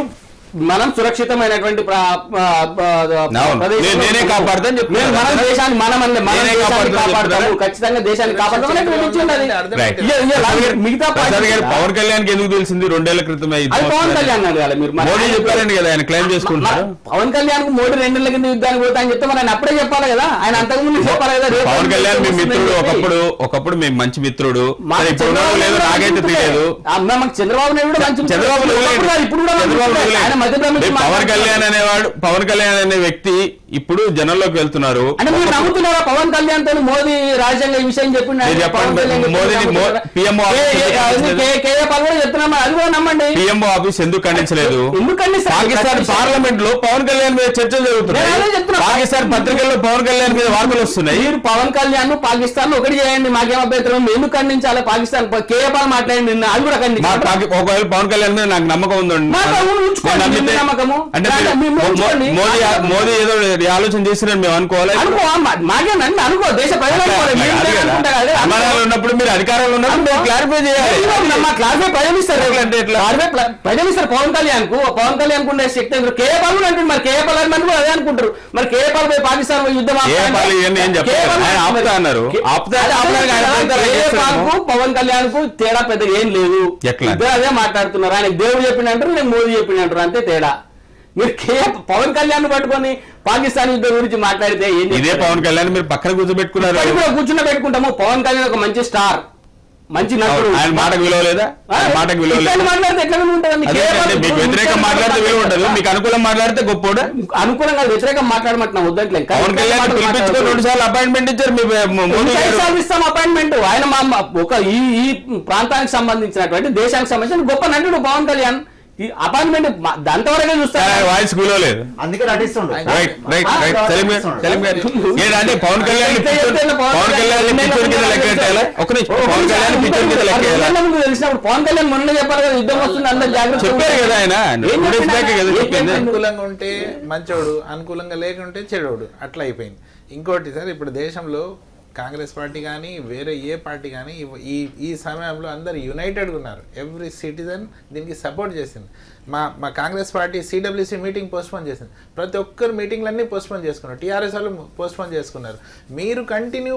మనం సురక్షితమైనటువంటి ప్ర- ప్ర- ప్ర- అవును. ప్రదేశంలో నే- నేనే ఉంటాము. కాపాడుతాను చెప్తున్నారు. మేము మన దేశాన్ని మనం మన నేనే దేశాన్ని కాపాడుతాను కాపాడతాము చెప్తున్నారు. ఖచ్చితంగా దేశాన్ని కాపాడతాం అనేది వినిపించి ఉన్నది. రైట్. ఇయ్య- ఇయ్య ప్రసాద్ గారు- మిగతా ప్రసాద్ పార్టీ గారు పవన్ కళ్యాణ్కి ఎందుకు తెలిసింది రెండేళ్ల క్రితమే యుద్ధం అది పవన్ వస్తుందని? కళ్యాణ్ అడగాలి మీరు మరి మోడీ ఆయన చెప్పారండి కదా ఆయన క్లెయిమ్ మ- చేసుకుంటున్నారు మ- పవన్ కళ్యాణ్ కు మోడీ రెండేళ్ల కింద యుద్ధానికి పోతా అని చెప్తే మరి ఆయన అప్పుడే చెప్పాలి కదా ఆయన అంతకుముందు చెప్పాలి కదా రేపు పవన్ కళ్యాణ్ మీ వస్తుందని మిత్రుడు చెప్పి. ఒకప్పుడు ఒకప్పుడు మీ మంచి మిత్రుడు మాకు సరే, ఇప్పుడు చంద్రబాబు ఉన్నాడో లేదో నాయుడు నాకైతే మంచి తెలియదు మిత్రుడే. ఆ, మాకు చంద్రబాబు నాయుడు కూడా మంచి మిత్రుడే. చంద్రబాబు ఇప్పుడు వదిలేయండి. కాదు, ఇప్పుడు కూడా మంచి చంద్రబాబు మిత్రుడే. వదిలేయండి. ఆయన మధ్యలో నుంచి మీరు పవన్ మాట్లాడుతున్నారు. కళ్యాణ్ అనేవాడు పవన్ కళ్యాణ్ అనే వ్యక్తి ఇప్పుడు జనంలోకి వెళ్తున్నారు అంటే మీరు నమ్ముతున్నారా పవన్ కళ్యాణ్ తో మోదీ రాజ్యాంగ ఈ విషయం చెప్పిండు మీరు చెప్పండి, మోదీని మో- PM ఆఫీస్ కేఏ పాల్ కూడా చెప్తున్నాం అది కూడా నమ్మండి పిఎంఓ ఆఫీస్ ఎందుకు ఖండించలేదు ఎందుకండి సార్? పాకిస్తాన్ పార్లమెంట్ లో పవన్ కళ్యాణ్ మీద చర్చలు నేను అదే జరుగుతున్నాయి చెప్తున్నా. పాకిస్తాన్ పత్రికల్లో పవన్ కళ్యాణ్ మీద వార్తలు వస్తున్నాయి మీరు పవన్ కళ్యాణ్ పాకిస్తాన్ ఒకటి చేయండి మాకేం అభ్యంతరం మేము ఎందుకు ఖండించాలి పాకిస్తాన్ కేఏ పాల్ మాట్లాడింది నిన్న అది కూడా మా ఖండించాలి పాకి- ఒకవేళ పవన్ కళ్యాణ్ మీద నాకు నమ్మకం ఉందండి మాకు అవును, ఉంచుకోండి, నేను నమ్మితే- మీ నమ్మకము. అంటే దాంట్లో మీరు- మేము మో- ఉంచుకోండి. మోదీ మోదీ ఏదో ఆలోచన చేసినట్టు మేము అనుకోవాలి అనుకో మా- మాకేనండి అనుకో దేశ ప్రజలు అట్లా- అనుకోవాలి. అట్లా మీరు కాదు కదా. అనుకుంటారు కదా, అనుకో. అధికారంలో ఉన్నప్పుడు మీరు అధికారంలో ఉన్నప్పుడు మీరు క్లారిఫై చేయాలి లేదు, మా క్లారిఫై ప్రజలు ఇస్తారు ఎట్లా అంటే ఎట్లా? క్లారిఫై ప్ర- ప్రజలు ఇస్తారు పవన్ కళ్యాణ్ కు పవన్ కళ్యాణ్ కు ఉండే శక్తి ఎందుకు కేఏపాల్ కూడా అంటారు మరి కేఏపాల్ అని కూడా అదే అనుకుంటారు మరి కేఏపాల్ పోయి పాకిస్తాన్ పోయి యుద్ధం ఆపుతా అంటే- కేఏపాల్ ఇవన్నీ ఏం చెప్పలేదు. కేఏపాల్ ఆయన మరి- ఆపుతా అన్నారు. కే- ఆపుతా అది ఆపడానికి ఆయన ఆపుతా పెద్దగా కేఏపాల్ కు చేస్తాడు. పవన్ కళ్యాణ్ కు తేడా పెద్దగా ఏం లేదు ఎట్లా? ఇద్దరు అదే మాట్లాడుతున్నారు ఆయన దేవుడు చెప్పినంటారు నేను మోదీ చెప్పినంటారు అంతే తేడా మీరు కే పవన్ కళ్యాణ్ పట్టుకొని పాకిస్తాన్ యుద్ధం గురించి మాట్లాడితే ఏం ఇదే చెప్తారు? పవన్ కళ్యాణ్ మీరు పక్కన కూర్చోబెట్టుకున్నారు ఇప్పటికి కూడా కూర్చున్న పెట్టుకుంటాము పవన్ కళ్యాణ్ ఒక మంచి స్టార్ మంచి నటుడు ఆయన మాటకు విలువ లేదా ఆయన మాటకు విలువ ఇట్లాంటి లేదా మాట్లాడితే ఎట్లా విలువ ఉంటుందండి? అదే కేవలం అంటే మీకు వ్యతిరేకం మాట్లాడితే విలువ ఉండదు మీకు అనుకూలం మాట్లాడితే గొప్పోడు అనుకూలంగా వ్యతిరేకం మాట్లాడమంటున్నా వద్దంట్లే పవన్ కళ్యాణ్ పిలిపించుకొని రెండు సార్లు అపాయింట్మెంట్ ఇచ్చారు మీ మోదీ గారు ఇస్తాం అపాయింట్మెంట్ ఆయన మా మా- ఒక ఈ ఈ ప్రాంతానికి సంబంధించినటువంటి దేశానికి సంబంధించిన గొప్ప నటుడు పవన్ కళ్యాణ్ ఈ అపాయింట్మెంట్ అంతవరకే ఆయన చూస్తారు వాయిస్ విలువ లేదు అందుకే నటిస్తుండు రైట్ రైట్ ఆ, రైట్ ఆ, సలీం గారు నటిస్తుండు. సలీం గారు ఏంటంటే పవన్ కళ్యాణ్ అయితే చెప్తే పవన్ పవన్ కళ్యాణ్ కళ్యాణ్ పిచ్చోడి కింద లెక్క పెట్టాలా ఒక నిమిషం పవన్ కళ్యాణ్ పిచ్చోడి కింద లెక్క వేయాలా? ముందు తెలిసినప్పుడు పవన్ కళ్యాణ్ మొన్న చెప్పారు కదా యుద్ధం వస్తుంది అందరు జాగ్రత్త చెప్పారు కదా ఆయన ఏం టూ డేస్ చెప్పినా? బ్యాక్ కదా ఏం చెప్పింది చెప్పినా? అనుకూలంగా ఉంటే మంచోడు అనుకూలంగా లేకుంటే చెడోడు అట్లా అయిపోయింది ఇంకోటి సార్ ఇప్పుడు దేశంలో కాంగ్రెస్ పార్టీ కానీ వేరే ఏ పార్టీ కానీ ఇవ్- ఈ ఈ సమయంలో అందరు యునైటెడ్గా ఉన్నారు ఎవ్రీ సిటిజన్ దీనికి సపోర్ట్ చేసింది మా మా Congress party CWC meeting postpone చేసింది ప్రతి ఒక్కరు మీటింగ్లన్నీ పోస్ట్పోన్ చేసుకున్నారు టీఆర్ఎస్ వాళ్ళు పోస్ట్పోన్ చేసుకున్నారు మీరు కంటిన్యూ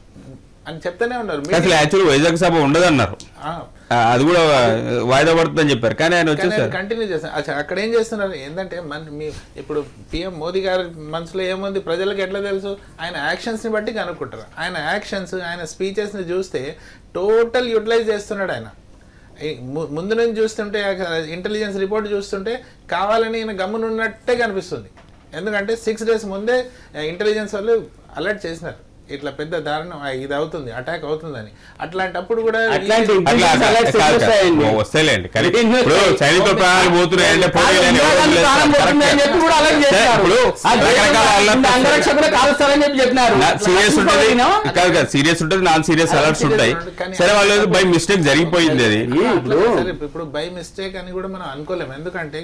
అని చెప్తూనే ఉన్నారు అసలు meeting- యాక్చువల్ వైజాగ్ సభ ఉండదన్నారు ఆ, ఆ, అది కూడా వాయిదా పడుతుందని చెప్పారు కానీ ఆయన వచ్చేసారు కంటిన్యూ చేస్తారు అచ్చా అక్కడ ఏం చేస్తున్నారు ఏంటంటే మన మీ ఇప్పుడు పిఎం మోదీ గారి మనసులో ఏముంది ప్రజలకు ఎట్లా తెలుసు ఆయన యాక్షన్స్ని బట్టి కనుక్కుంటారు ఆయన యాక్షన్స్ ఆయన స్పీచెస్ని చూస్తే టోటల్ యూటిలైజ్ చేస్తున్నాడు ఆయన ఈ ము- ముందు నుంచి చూస్తుంటే ఇంటెలిజెన్స్ రిపోర్ట్ చూస్తుంటే కావాలని ఈయన గమ్మునున్నట్టే కనిపిస్తుంది ఎందుకంటే సిక్స్ డేస్ ముందే ఇంటెలిజెన్స్ వాళ్ళు అలర్ట్ చేసినారు ఇట్లా పెద్ద దారుణం ఆ, ఇది అవుతుంది అటాక్ అవుతుందని అట్లాంటప్పుడు కూడా ఈ- అట్లాంటి అట్లా intelligence అట్లా alerts కాదు, కాదు. వస్తాయండి. ఓ, వస్తాయిలేండి కానీ ఏం ఇప్పుడు చేస్తాయి? సైనికుల ప్రాణాలు పోతున్నాయంటే కాదు, పోనీలేని ఇందిరా ఎవరు గాంధీ వదిలేస్తారు. ప్రాణం పోతుంది అని చెప్పి కూడా అలాగే సరే, చేస్తారు. ఇప్పుడు ఆ దేశంలో రకరకాల అలర్ట్స్ ఇంత వస్తాయి. అంగరక్షకులే కాలుస్తారని చెప్పి చెప్పినారు సీరియస్ ఉంటుంది లక్ష్మీపతినో? కాదు కాదు సీరియస్ ఉంటుంది నాన్ సీరియస్ అలా అలర్ట్స్ serious ఉంటాయి ఉంటుంది, కానీ సరే వాళ్ళు బై మిస్టేక్ జరిగిపోయింది అది ఆ, అట్లా ఇప్పుడు- సరే, ఇప్పుడు బై మిస్టేక్ అని కూడా మనం అనుకోలేము ఎందుకంటే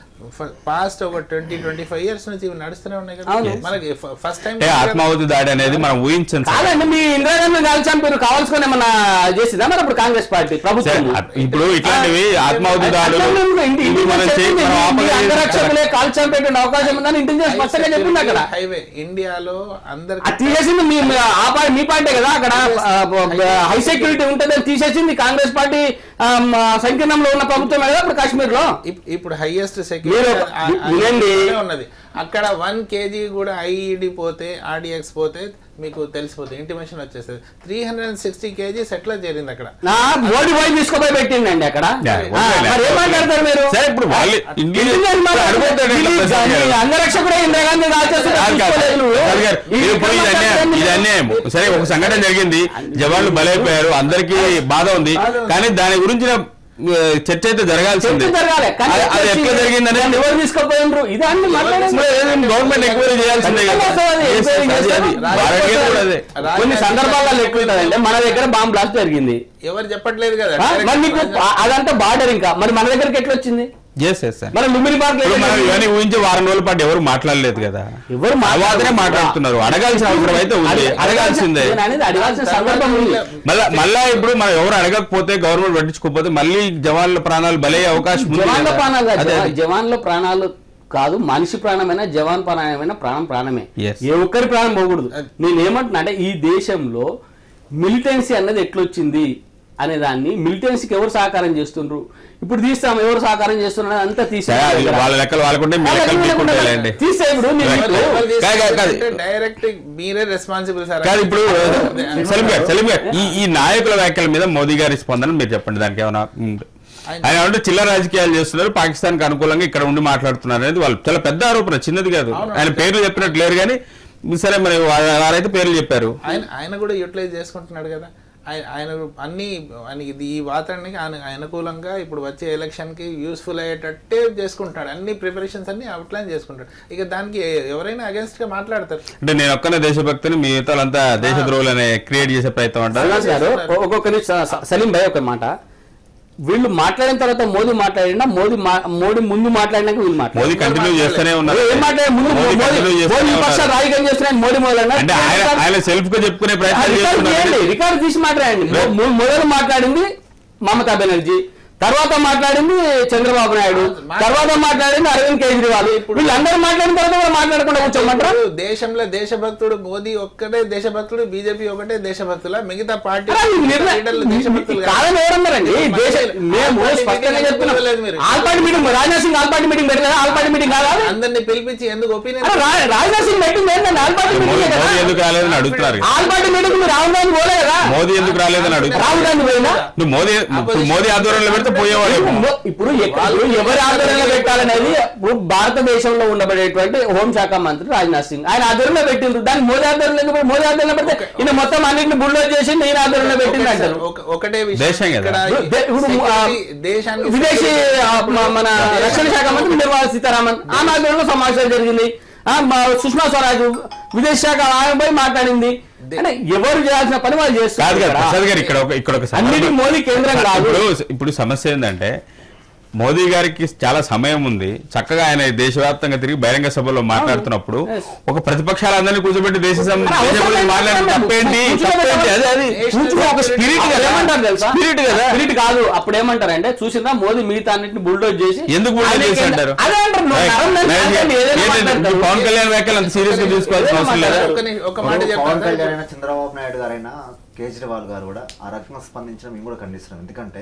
పాస్ట్ ఒక ట్వంటీ ట్వంటీ ఫైవ్ ఇయర్స్ నుంచి ఇవి నడుస్తూనే ఉన్నాయి కదా అవును. మనకి ఫస్ట్ టైం అంటే ఆత్మాహుతి దాడి అనేది మనం ఊహించం సార్. కాదండి మీ ఇందిరాగాంధీ కాల్చాం మీరు కావాల్సుకొని ఏమన్నా చేసిందా మరి అప్పుడు కాంగ్రెస్ పార్టీ సరే, ప్రభుత్వం అట్- ఇప్పుడు ఇట్లాంటివి ఆత్మాహుతి దాడులు ఇవి మనం చే- మనం ఆపగలిగే- అంగరక్షకులే కాల్చాం పెట్టిన అవకాశం ఉందని ఇంటెలిజెన్స్ స్పష్టంగా చెప్పింది అక్కడ హైవే ఇండియాలో అందరికి అది తీసేసింది మీ మీ- ఆ పార్టీ మీ పార్టీ కదా అక్కడ హై సెక్యూరిటీ ఉంటుందని తీసేసింది కాంగ్రెస్ పార్టీ ఆ, మ, సంకీర్ణంలో ఉన్న ప్రభుత్వమే కదా ఇప్పుడు కాశ్మీర్ లో ఇప్- ఇప్పుడు హైయెస్ట్ మీరు సెక్యూరిటీ ఒక- వినండి. ఉన్నది అక్కడ వన్ కేజీ కూడా ఐఈడి పోతే ఆర్డిఎక్స్ పోతే మీకు తెలిసిపోతుంది ఇంటిమేషన్ వచ్చేస్తుంది three hundred and sixty KGs ఎట్లా చేరింది అక్కడ నా మోడీ పోయి తీసుకుపోయి పెట్టిండండి అక్కడ యా, ఆ, ఓకేలే. మరి ఏం మాట్లాడతారు మీరు సరే, ఇప్పుడు వాళ్ళు ఇండియన్ ఇండియన్ మాట్లాడతారు. అడుగుతాడు ఇట్లా ఇది ప్రసాద్ గారు. అంగరక్షకుడే ఇందిరాగాంధీ రాజేశ్వరి కాదు, కాదు. తీసుకోలేదు నువ్వు. కాదు గారు, ఈ ఇది ఇప్పుడు ఇది అన్యాయం ఇది అన్యాయం సరే ఒక సంఘటన జరిగింది జవాన్లు బలైపోయారు అందరికీ బాధ ఉంది కానీ దాని గురించిన ఆ, చర్చ అయితే జరగాల్సింది చర్చ జరగాలి కానీ అది- అది ఎట్లా జరిగిందని దాన్ని ఎవరు తీసుకోపోయినరు ఇదే అన్ని మాట్లాడేసి గవర్నమెంట్ ఎంక్వైరీ చేయాల్సిందే కదా. ఖచ్చితంగా వస్తుంది. Yes, ఎంక్వైరీ అది- చేస్తారు. అది. భారత్ గేట్ కూడా అదే. కొన్ని సందర్భాల్లో ఎక్కువ ఉంటుందంటే మన దగ్గర బాంబ్ బ్లాస్ట్ జరిగింది ఎవరు చెప్పట్లేదు కదా ఆ? మరి మీకు ఆ- అదంతా బార్డర్ ఇంకా మరి మన దగ్గరికి ఎట్లా వచ్చింది ఎస్ ఎస్ సార్ మన లుంబిని పార్క్ ఇప్పుడు మనం ఇవన్నీ ఊహించి వారం రోజుల పాటు ఎవరు మాట్లాడలేదు కదా ఎవరు అవాదనే మాట్లాడుతున్నారు అడగాల్సిన అవసరం అయితే ఉంది అడగ- అడగాల్సిందే నేను అనేది అడగాల్సిన సందర్భం ఉంది మళ్ళా మళ్ళా ఇప్పుడు మనం ఎవరు అడగకపోతే గవర్నమెంట్ పట్టించుకోకపోతే మళ్ళీ జవాన్ల ప్రాణాలు బలయ్యే అవకాశం ఉంది జవాన్ల కదా. ప్రాణాలు కాదు. అదే, జవా- అదే. జవాన్ల ప్రాణాలు కాదు మనిషి ప్రాణమైనా జవాన్ ప్రాణమైనా ప్రాణం ప్రాణమే Yes. ఏ ఒక్కరి ప్రాణం పోకూడదు నేను ఏమంటున్నా అంటే ఈ దేశంలో మిలిటెన్సీ అన్నది ఎట్లొచ్చింది అనే దాన్ని మిలిటెన్సీకి ఎవరు సహకారం చేస్తుండ్రు ఇప్పుడు తీస్తాం ఎవరు సహకారం చేస్తున్నారు అంతా తీసే సరే, అది వాళ్ళ లెక్కలు వాళ్ళకుంటే మీ లెక్కలు మీకుంటాయిలేండి తీసే ఇప్పుడు నేను Right. ఇప్పుడు- కాదు, కాదు, కాదు. డైరెక్ట్ మీరే రెస్పాన్సిబుల్ సార్ కాదు ఇప్పుడు సలీం గారు సలీం గారు ఈ ఈ నాయకుల వ్యాఖ్యల మీద మోదీ గారి స్పందన మీరు చెప్పండి దానికి ఏమైనా ఉంది? ఆయన అంటే చిల్లర రాజకీయాలు చేస్తున్నారు పాకిస్తాన్ కి అనుకూలంగా ఇక్కడ ఉండి మాట్లాడుతున్నారు అనేది వాళ్ళు చాలా పెద్ద ఆరోపణ చిన్నది కాదు ఆయన పేర్లు చెప్పినట్టు లేరు కానీ సరే మరి వా- వారైతే పేర్లు చెప్పారు ఆయన ఆయన కూడా యూటిలైజ్ చేసుకుంటున్నాడు కదా ఆయన ఆయన అన్ని ఆయనకి ఇది ఈ వాతావరణానికి ఆయన అనుకూలంగా ఇప్పుడు వచ్చే ఎలక్షన్ కి యూస్ఫుల్ అయ్యేటట్టే చేసుకుంటాడు అన్ని ప్రిపరేషన్స్ అన్ని అవుట్లైన్ చేసుకుంటాడు ఇక దానికి ఎవరైనా అగేన్స్ట్ గా మాట్లాడతారు అంటే నేను ఒక్కనే దేశభక్తిని మిగతా అంతా దేశద్రోహులని క్రియేట్ చేసే ప్రయత్నం అంటారు శ్రీనివాస్ గారు ఒక్కొక్క నిమిషం స- సలీం భాయ్ ఒక మాట వీళ్ళు మాట్లాడిన తర్వాత మోదీ మాట్లాడినా మోదీ మా- మోడీ ముందు మాట్లాడినాక వీళ్ళు మాట్లాడారు మోదీ కంటిన్యూ చేస్తూనే ఉన్నారు ఏం మాట్లాడారు ముందు మోదీ మోదీ continue చేస్తూనే మోదీ పక్ష ఉన్నారు. రాజకీయం చేస్తున్నాడు మోడీ మొదలు అంటే ఆయన ఆయన సెల్ఫ్ గా చెప్పుకునే ప్రయత్నం రికార్డు చేయండి చేస్తున్నారు రికార్డు తీసి మాట్లాడండి మొ- మొ- మొదలు మాట్లాడింది మమతా బెనర్జీ తర్వాత మాట్లాడింది చంద్రబాబు నాయుడు తర్వాత మాట్లాడింది అరవింద్ కేజ్రీవాల్ వీళ్ళందరూ మాట్లాడిన తర్వాత కూడా మాట్లాడకుండా కూర్చోమంటారా ఇప్పుడు దేశంలో దేశభక్తుడు మోదీ ఒక్కటే దేశభక్తుడు బీజేపీ ఒకటే దేశభక్తుల మిగతా పార్టీ అరే, ఈ నిర్ణయం- లీడర్లు దేశభక్తులు కాదు. కాదని ఎవరన్నారండి దేశ మేము ఆల్ పార్టీ స్పష్టంగా మీటింగ్ చెప్తున్నాం పిలవలేదు మీరు. All party meeting Rajnath Singh all party meeting పెట్టలేదా ఆల్ పార్టీ మీటింగ్ కాదా అది? అందరినీ పిలిపించి ఎందుకు అరే, ఒపీనియన్ రా- రాజ్నాథ్ సింగ్ పెట్టింది ఏంటండి ఆల్ పార్టీ మోదీ మీటింగ్ కదా మోదీ ఎందుకు రాలేదని అడుగుతున్నారు ఆల్ పార్టీ మీటింగ్ మీరు రాహుల్ గాంధీ పోలే కదా మోదీ ఎందుకు రాలేదని అడుగుతున్నారు రాహుల్ గాంధీ పోయిందా నువ్వు మోదీ ఇప్పుడు మోదీ ఆధ్వర్యంలో పెడితే పోయేవాడు ఇప్పుడు- ఇప్పుడు ఎక్కడ- ఇప్పుడు ఎవరి ఆధ్వర్యంలో పెట్టాలనేది ఇప్పుడు భారతదేశంలో ఉండబడేటువంటి హోంశాఖ మంత్రి రాజ్నాథ్ సింగ్ ఆయన ఆధ్వర్యంలో పెట్టిండ్రు దాన్ని మోదీ ఆధ్వర్యంలో ఎందుకు పెట్టి- మోదీ ఆధ్వర్యంలో పెడితే ఈయన మొత్తం అన్నింటిని బుల్డోజ్ చేసి ఈయన ఆధ్వర్యంలో పెట్టింది అంటారు ఒక- ఒకటే విషయం దేశం కదా. ఇక్కడ ఈ దే- ఇప్పుడు ఆ, security దేశానికి విదేశీ ఆ, మ- మన రక్షణ శాఖ మంత్రి నిర్మలా సీతారామన్ ఆమె ఆధ్వర్యంలో సమావేశం జరిగింది ఆ, మా సుష్మా స్వరాజ్ విదేశీ శాఖ ఆమె పోయి మాట్లాడింది అంటే ఎవరు చేయాల్సిన పని వాళ్ళు కాదు చేస్తారు కాదు ఇక్కడ. ప్రసాద్ గారు ఇక్కడ ఒక ఇక్కడ ఒక సందర్భం- అన్నిటికీ మోదీ కేంద్రం కాదు ఇప్పుడు ఇప్పుడు సమస్య ఏంటంటే మోదీ గారికి చాలా సమయం ఉంది చక్కగా ఆయన దేశవ్యాప్తంగా తిరిగి బహిరంగ సభలో మాట్లాడుతున్నప్పుడు Yes. ఒక ప్రతిపక్షాలందరినీ కూర్చోబెట్టి దేశ సం- అరే, దేశం అవసరం గురించి లేదు, మాట్లాడిన అవసరం లేదు. తప్పేంటి కూర్చోబెట్టి తప్పేంటి? అదే అది National ఒక స్పిరిట్ అప్పుడు కదా ఏమంటారు తెలుసా స్పిరిట్ కదా స్పిరిట్ కాదు అప్పుడు ఏమంటారంటే చూసిందా మోదీ మిగతా అన్నింటిని బుల్డోజ్ చేసి ఎందుకు bulldoze ఆయన చేసి కేంద్ర- అంటారు? అదే అంటారు నువ్వు Right. నరం నరం Right. నరం ఏదైనా ఏంటంటే మాట్లాడతావు. పవన్ కళ్యాణ్ వ్యాఖ్యలు అంత సీరియస్ గా తీసుకోవాల్సిన అవసరం లేదా ఒక ని- ఒక మాట ఇప్పుడు పవన్ చెప్తాను కళ్యాణ్ అయినా చంద్రబాబు నాయుడు గారైనా కేజ్రీవాల్ గారు కూడా ఆ రకంగా స్పందించడం మేము కూడా ఖండిస్తున్నాం ఎందుకంటే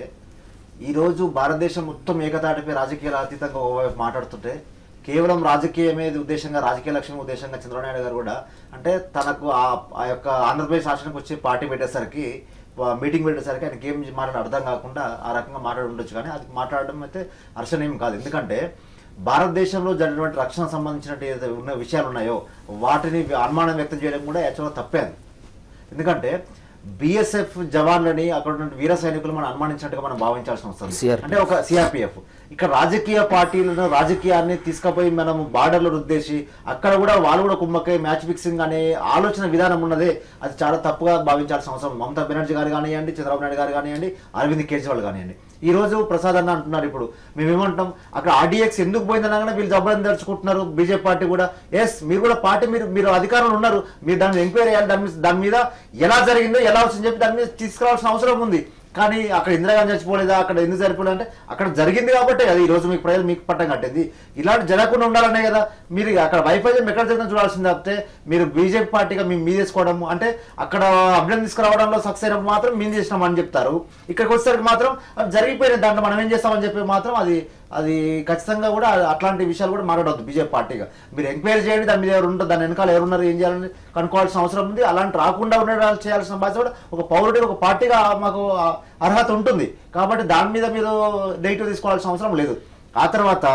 ఈ రోజు భారతదేశం మొత్తం ఏకతాటిపై రాజకీయాల అతీతంగా ఓవైపు మాట్లాడుతుంటే కేవలం రాజకీయమే ఉద్దేశంగా రాజకీయ లక్ష్యం ఉద్దేశంగా చంద్రబాబు నాయుడు గారు కూడా అంటే తనకు ఆ ఆ యొక్క ఆంధ్రప్రదేశ్ రాష్ట్రానికి వచ్చి పార్టీ పెట్టేసరికి వా- మీటింగ్ పెట్టేసరికి ఆయనకి ఏం మాట్లాడి అర్థం కాకుండా ఆ రకంగా మాట్లాడి ఉండొచ్చు కానీ అది మాట్లాడడం అయితే హర్షణీయం కాదు ఎందుకంటే భారతదేశంలో జరిగినటువంటి రక్షణ సంబంధించినటువంటి ఏదైతే ఉన్న విషయాలు ఉన్నాయో వాటిని అనుమానం వ్యక్తం చేయడం కూడా యాక్చువల్గా తప్పే అది ఎందుకంటే బిఎస్ఎఫ్ జవాన్లని అక్కడ ఉన్న వీర సైనికులు మనం అనుమానించినట్టుగా మనం భావించాల్సిన అవసరం ఉంది. CRPF. అంటే ఒక సిఆర్పిఎఫ్ ఇక్కడ రాజకీయ పార్టీలను రాజకీయాన్ని తీసుకుపోయి మనం బార్డర్లో రుద్దేసి అక్కడ కూడా వాళ్ళు కూడా కుమ్మక్కై మ్యాచ్ ఫిక్సింగ్ అనే ఆలోచన విధానం ఉన్నదే అది చాలా తప్పుగా భావించాల్సిన అవసరం మమతా బెనర్జీ గారు కానివ్వండి చంద్రబాబు నాయుడు గారు కానివ్వండి అరవింద్ కేజ్రీవాల్ కానివ్వండి ఈ రోజు ప్రసాద్ అన్న అంటున్నారు ఇప్పుడు మేము ఏమంటాం అక్కడ ఆర్డీఎక్స్ ఎందుకు పోయిందనగానే వీళ్ళు జబ్బరం తెరుచుకుంటున్నారు బీజేపీ పార్టీ కూడా ఎస్ మీరు కూడా పార్టీ మీరు మీరు అధికారంలో ఉన్నారు మీరు దాన్ని ఎంక్వైరీ చేయాలి దాని మీద దాని మీద ఎలా జరిగిందో ఎలా వచ్చిందని చెప్పి దాని మీద తీసుకురావాల్సిన అవసరం ఉంది కానీ అక్కడ ఇందిరాగాంధీ చచ్చిపోలేదా అక్కడ ఎందుకు సరిపోలేదు అంటే అక్కడ జరిగింది కాబట్టి కదా ఈ రోజు మీకు ప్రజలు మీకు పట్టం కట్టింది ఇలాంటి జరగకుండా ఉండాలనే కదా మీరు అక్కడ వైఫల్యం ఎక్కడ జరిగినా చూడాల్సింది తప్పితే మీరు బీజేపీ పార్టీగా మేము మీ తీసుకోవడం అంటే అక్కడ అభినందన తీసుకురావడంలో సక్సెస్ అయినప్పుడు మాత్రం మేము చేసినాం అని చెప్తారు ఇక్కడికి వచ్చేసరికి మాత్రం అది జరిగిపోయిన దాంట్లో మనం ఏం చేస్తామని చెప్పి మాత్రం అది అది ఖచ్చితంగా కూడా అట్లాంటి విషయాలు కూడా మాట్లాడవద్దు బీజేపీ పార్టీగా మీరు ఎంక్వైరీ చేయండి దాని మీద ఎవరు ఉంటారు దాని వెనకాల ఎవరున్నారు ఏం చేయాలని కనుక్కోవాల్సిన అవసరం ఉంది అలాంటి రాకుండా ఉండడం చేయాల్సిన బాధ్యత కూడా ఒక పౌరుడిగా ఒక పార్టీగా మాకు ఆ- అర్హత ఉంటుంది కాబట్టి దాని మీద మీరు నెగిటివ్ తీసుకోవాల్సిన అవసరం లేదు ఆ తర్వాత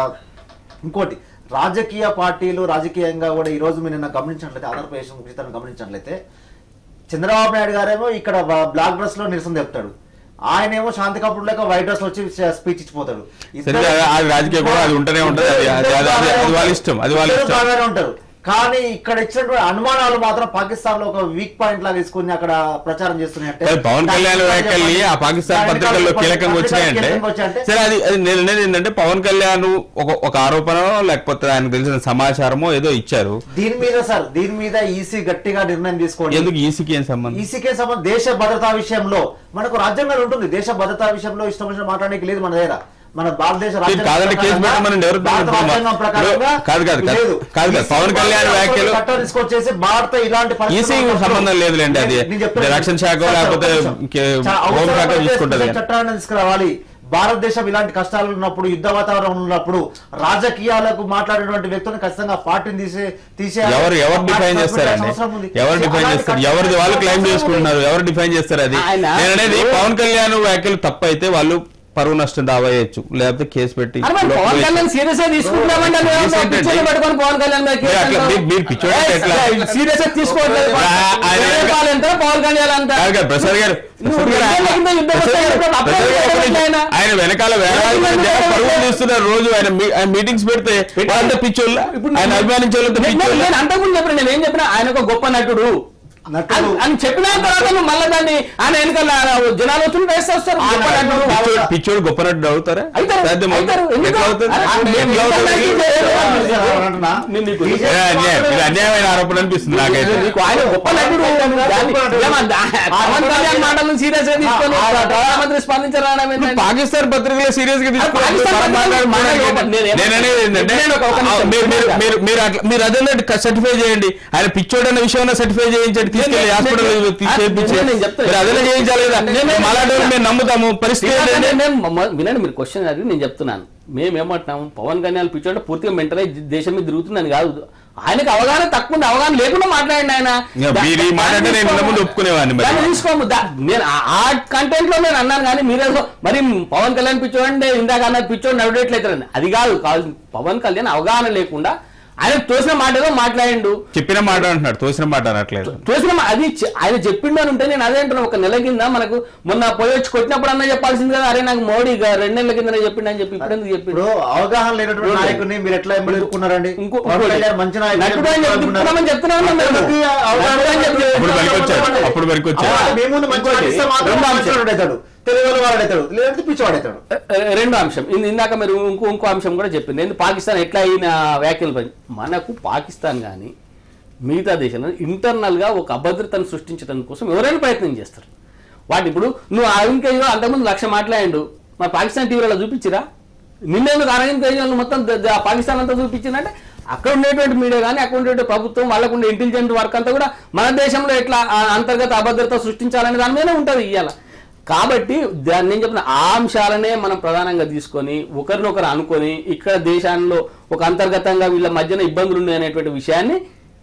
ఇంకోటి రాజకీయ పార్టీలు రాజకీయంగా కూడా ఈ రోజు మీరు నిన్న గమనించినట్లయితే ఆంధ్రప్రదేశ్ ముఖ్యతను గమనించినట్లయితే చంద్రబాబు నాయుడు గారేమో ఇక్కడ బ- బ్లాక్ డ్రెస్ లో నిరసన చెప్తాడు ఆయనేమో శాంతి కపూర్ లేక వైట్ డ్రెస్ లో వచ్చి స్పీచ్ ఇచ్చిపోతాడు సరే అది రాజకీయ కూడా అది ఉంటూనే ఉంటది అది అది- అది- అది- అది వాళ్ళ ఇష్టం అది వాళ్ళ ఇద్దరు ఇష్టం బాగానే ఉంటారు కానీ ఇక్కడ ఇచ్చినటువంటి అనుమానాలు మాత్రం పాకిస్తాన్ లో ఒక వీక్ పాయింట్ లాగా తీసుకుని అక్కడ ప్రచారం చేస్తున్నాయంటే మరి పవన్ కళ్యాణ్ వ్యాఖ్యల్ని ఆ పాకిస్తాన్ దాని పత్రికల్లో వెనకాల కీలకంగా వచ్చినాయంటే కీలకంగా వచ్చాయంటే సరే అది అది నేను అనేది ఏంటంటే పవన్ కళ్యాణ్ ఒక ఒక ఆరోపణ లేకపోతే ఆయనకు తెలిసిన సమాచారమో ఏదో ఇచ్చారు దీని మీద సార్ దీని మీద ఈసీ గట్టిగా నిర్ణయం తీసుకోండి ఎందుకు ఈసీకి ఏం సంబంధం ఈసీకే సంబంధం దేశ భద్రతా విషయంలో మనకు రాజ్యాంగం ఉంటుంది దేశ భద్రతా విషయంలో ఇష్టం వచ్చిన మాట్లాడడానికి లేదు మన దగ్గర మన భారతదేశ లేదు, రాజ్యాంగం కాదంటే కేసు ప్రకారంగా, పెట్టమని ఎవరు భారత పెట్టుకున్నారు? రాజ్యాంగం ప్రకారంగా కాదు, కాదు, కాదు. లేదు. కాదు, కాదు. ఈసీ పవన్ కళ్యాణ్ వాళ్ళు వ్యాఖ్యలు- చట్టం తీసుకొచ్చేసి భారత ఇలాంటి ఈసీ పరిస్థితుల్లో సంబంధం లేదులేండి అది నేను చెప్తున్నా. రక్షణ శాఖ సార్, లేకపోతే ఒక్క నిమిషం. కే- చా- హోం శాఖ అవసరమైతే చూసుకుంటది స్పెషల్ చట్టాలను తీసుకురావాలి భారతదేశం ఇలాంటి కష్టాలు ఉన్నప్పుడు యుద్ధ వాతావరణం ఉన్నప్పుడు రాజకీయాలకు మాట్లాడేటువంటి వ్యక్తులను ఖచ్చితంగా పార్టీని తీసే తీసే ఎవరు ఎవరు డిఫైన్ చేస్తారండి ఎవరు డిఫైన్ చేస్తారు ఎవరిది వాళ్ళు క్లైమ్ చేసుకుంటున్నారు ఎవరు డిఫైన్ చేస్తారు అది ఆయన- నేను అనేది పవన్ కళ్యాణ్ వ్యాఖ్యలు తప్పైతే వాళ్ళు పరువు నష్టం దావా చేయొచ్చు లేకపోతే కేసు పెట్టి అరే మరి లోపల పవన్ వేయచ్చు. కళ్యాణ్ సీరియస్ గా తీసుకుంటామంటే నువ్వు ఏమన్నా Serious పిచ్చోని ఏంటండి? పట్టుకొని పవన్ కళ్యాణ్ మీద కేసు మీరు అట్లా- అంటావు? మీరు- మీరు పిచ్చోని ఏ, ఎట్లా? సీరియస్ గా తీసుకోవట్లేదు ఆ, ఆయన వేరే వెనక- వాళ్ళు ఎంత పవన్ కళ్యాణ్ అంత కాదు కాదు, ప్రసాద్ గారు నువ్వు ప్రసాద్ గారు, రెండేళ్ల కింద యుద్ధం ప్రసాద్ గారు, వస్తే అప్పుడు ప్రసాద్ గారు, అప్పుడు ఒక్క నిమిషం. ఆయన. ఆయన వెనకాల వేలాది మంది జనం పరుగులు తీస్తున్నారు రోజు ఆయన మీ- ఆయన మీటింగ్స్ పెడితే వాళ్ళంతా పిచ్చోళ్ళు ఇప్పుడు ఆయన నేను- అభిమానించే వాళ్ళంతా నేను- పిచ్చోళ్ళు నేను అంతకుముందు చెప్పిన నేను ఏం చెప్పినా ఆయన ఒక గొప్ప నటుడు నటుడు. అని- అని చెప్పిన తర్వాత నువ్వు మళ్ళీ దాన్ని ఆయన వెనకాల జనాలు వచ్చి వేస్తే వస్తారు గొప్ప నటుడు పిచ్చోడు పిచ్చోడు గొప్ప నటుడు అవుతారా అవుతారు, సాధ్యమా? అవుతారు. ఎందుకు? ఎట్లా అవుతుంది? అరే, మేము ఎట్లా అవుతుంది? ఎంత అంటున్నా. నేను నీకు ఏ, అన్యాయం. ఇది అన్యాయమైన ఆరోపణ అనిపిస్తుంది నాకైతే నీకు ఆయన గొప్ప నటుడు దాన్ని- ఏమన్నా దా- పవన్ కళ్యాణ్ మాటలను సీరియస్ గా తీసుకొని ప్రధానమంత్రి స్పందించాలని ఇప్పుడు పాకిస్తాన్ పత్రికలో సీరియస్ గా తీసుకుని పాకిస్తాన్ మనం పత్రికలు మాట్లాడుకోవడానికి మాట్లాడు- నేను ఏమంటున్నా? నేను అనేది ఏంటంటే నేను ఒక- ఒక ఆ, నిమిషం. మీరు- మీరు- మీరు- మీరు అట్లా మీరు అదే సర్టిఫై చేయండి ఆయన పిచ్చోడు అన్న విషయం సర్టిఫై చేయించండి తీసుకెళ్లి నేను- హాస్పిటల్ నేను- చేయించి నేను- నేను చెప్తాను. మీరు అదే చేయించాలి కదా నేను- మలాంటి వాళ్ళు మేము నమ్ముతాము పరిస్థితి ఏంటంటే మేము మ- వినండి మీరు క్వశ్చన్ అడిగి నేను చెప్తున్నాను మేము ఏమంటున్నాము పవన్ కళ్యాణ్ పిచ్చోట పూర్తిగా మెంటల్ దేశం మీద తిరుగుతుందని కాదు ఆయనకు అవగాహన తక్కువ ఉంది అవగాహన లేకుండా మాట్లాడండి ఆయన ఇంకా దా- మీరు ఈ మాట అంటే నేను ఇంతకు ముందు ఒప్పుకునేవాడిని మరి. దాన్ని తీసుకోము దా- నేను ఆ- ఆ కంటెంట్ లో నేను అన్నాను కానీ మీరేదో మరి పవన్ కళ్యాణ్ పిచ్చోడంటే ఇందాక అన్నది పిచ్చోడు నవ్వుడేట్లయితే అది కాదు కాదు పవన్ కళ్యాణ్ అవగాహన లేకుండా ఆయన తోసిన మాట ఏదో మాట్లాడిండు చెప్పిన మాట అంటున్నాడు తోసిన మాట అనట్లేదు చూసిన మా- అది చె- ఆయన చెప్పిండు అని ఉంటే నేను అదే అంటున్నా ఒక నెల కింద మనకు మొన్న పోయి వచ్చి కొట్టినప్పుడు అన్న చెప్పాల్సింది కదా అరే నాకు మోడీ గా- రెండు నెలల కింద చెప్పిండు అని చెప్పి ఇప్పుడు ఎందుకు చెప్పిండు ఇప్పుడు అవగాహన లేనటువంటి ఇప్పుడు నాయకుడిని మీరు ఎట్లా ఎన్నుకున్నారండి ఇంకో- పవన్ ఇంకోటి. కళ్యాణ్ మంచి నాయకుడు నటుడు అని చెప్పి తిప్పుతున్నామని చెప్తున్నా ఉన్నాం మేము. నటుడికి అవగాహన నటుడు అని చెప్పి అప్పుడు పనికొచ్చాడు అప్పుడు పనికొచ్చాడు ఆ, మీ ముందు మంచి మాట ఇస్తే మాత్రం రెండో అంశం. మంచివాడు అవుతాడు తెలివి వాడు అవుతాడు లేదంటే పిచ్చివాడు అవుతాడు ఎ- రెండో అంశం ఇన్- ఇందాక మీరు ఇంకో ఇంకో అంశం కూడా చెప్పింది ఏంది పాకిస్తాన్ ఎట్లా అయిన వ్యాఖ్యలు పని మనకు పాకిస్తాన్ కానీ మిగతా దేశంలో ఇంటర్నల్ గా ఒక అభద్రతను సృష్టించడం కోసం ఎవరైనా ప్రయత్నం చేస్తారు వాటి ఇప్పుడు నువ్వు అరవింద్ కేజ్రీవాల్ అంతకుముందు లక్ష మాట్లాడిండు మా పాకిస్తాన్ టీవీలో చూపించిరా నిన్నేందుకు అరవింద్ కేజ్రీవాల్ మొత్తం ద- ద- పాకిస్తాన్ అంతా చూపించిందంటే అక్కడ ఉండేటువంటి మీడియా కానీ అక్కడ ఉండేటువంటి ప్రభుత్వం వాళ్ళకు ఉండే ఇంటెలిజెంట్ వర్క్ అంతా కూడా మన దేశంలో ఎట్లా ఆ అంతర్గత అభద్రత సృష్టించాలనే దాని మీద ఉంటుంది ఇవాళ కాబట్టి దాన్ని నేను చెప్పిన ఆ అంశాలనే మనం ప్రధానంగా తీసుకొని ఒకరినొకరు అనుకొని ఇక్కడ దేశాల్లో ఒక అంతర్గతంగా వీళ్ళ మధ్యన ఇబ్బందులు ఉన్నాయనేటువంటి విషయాన్ని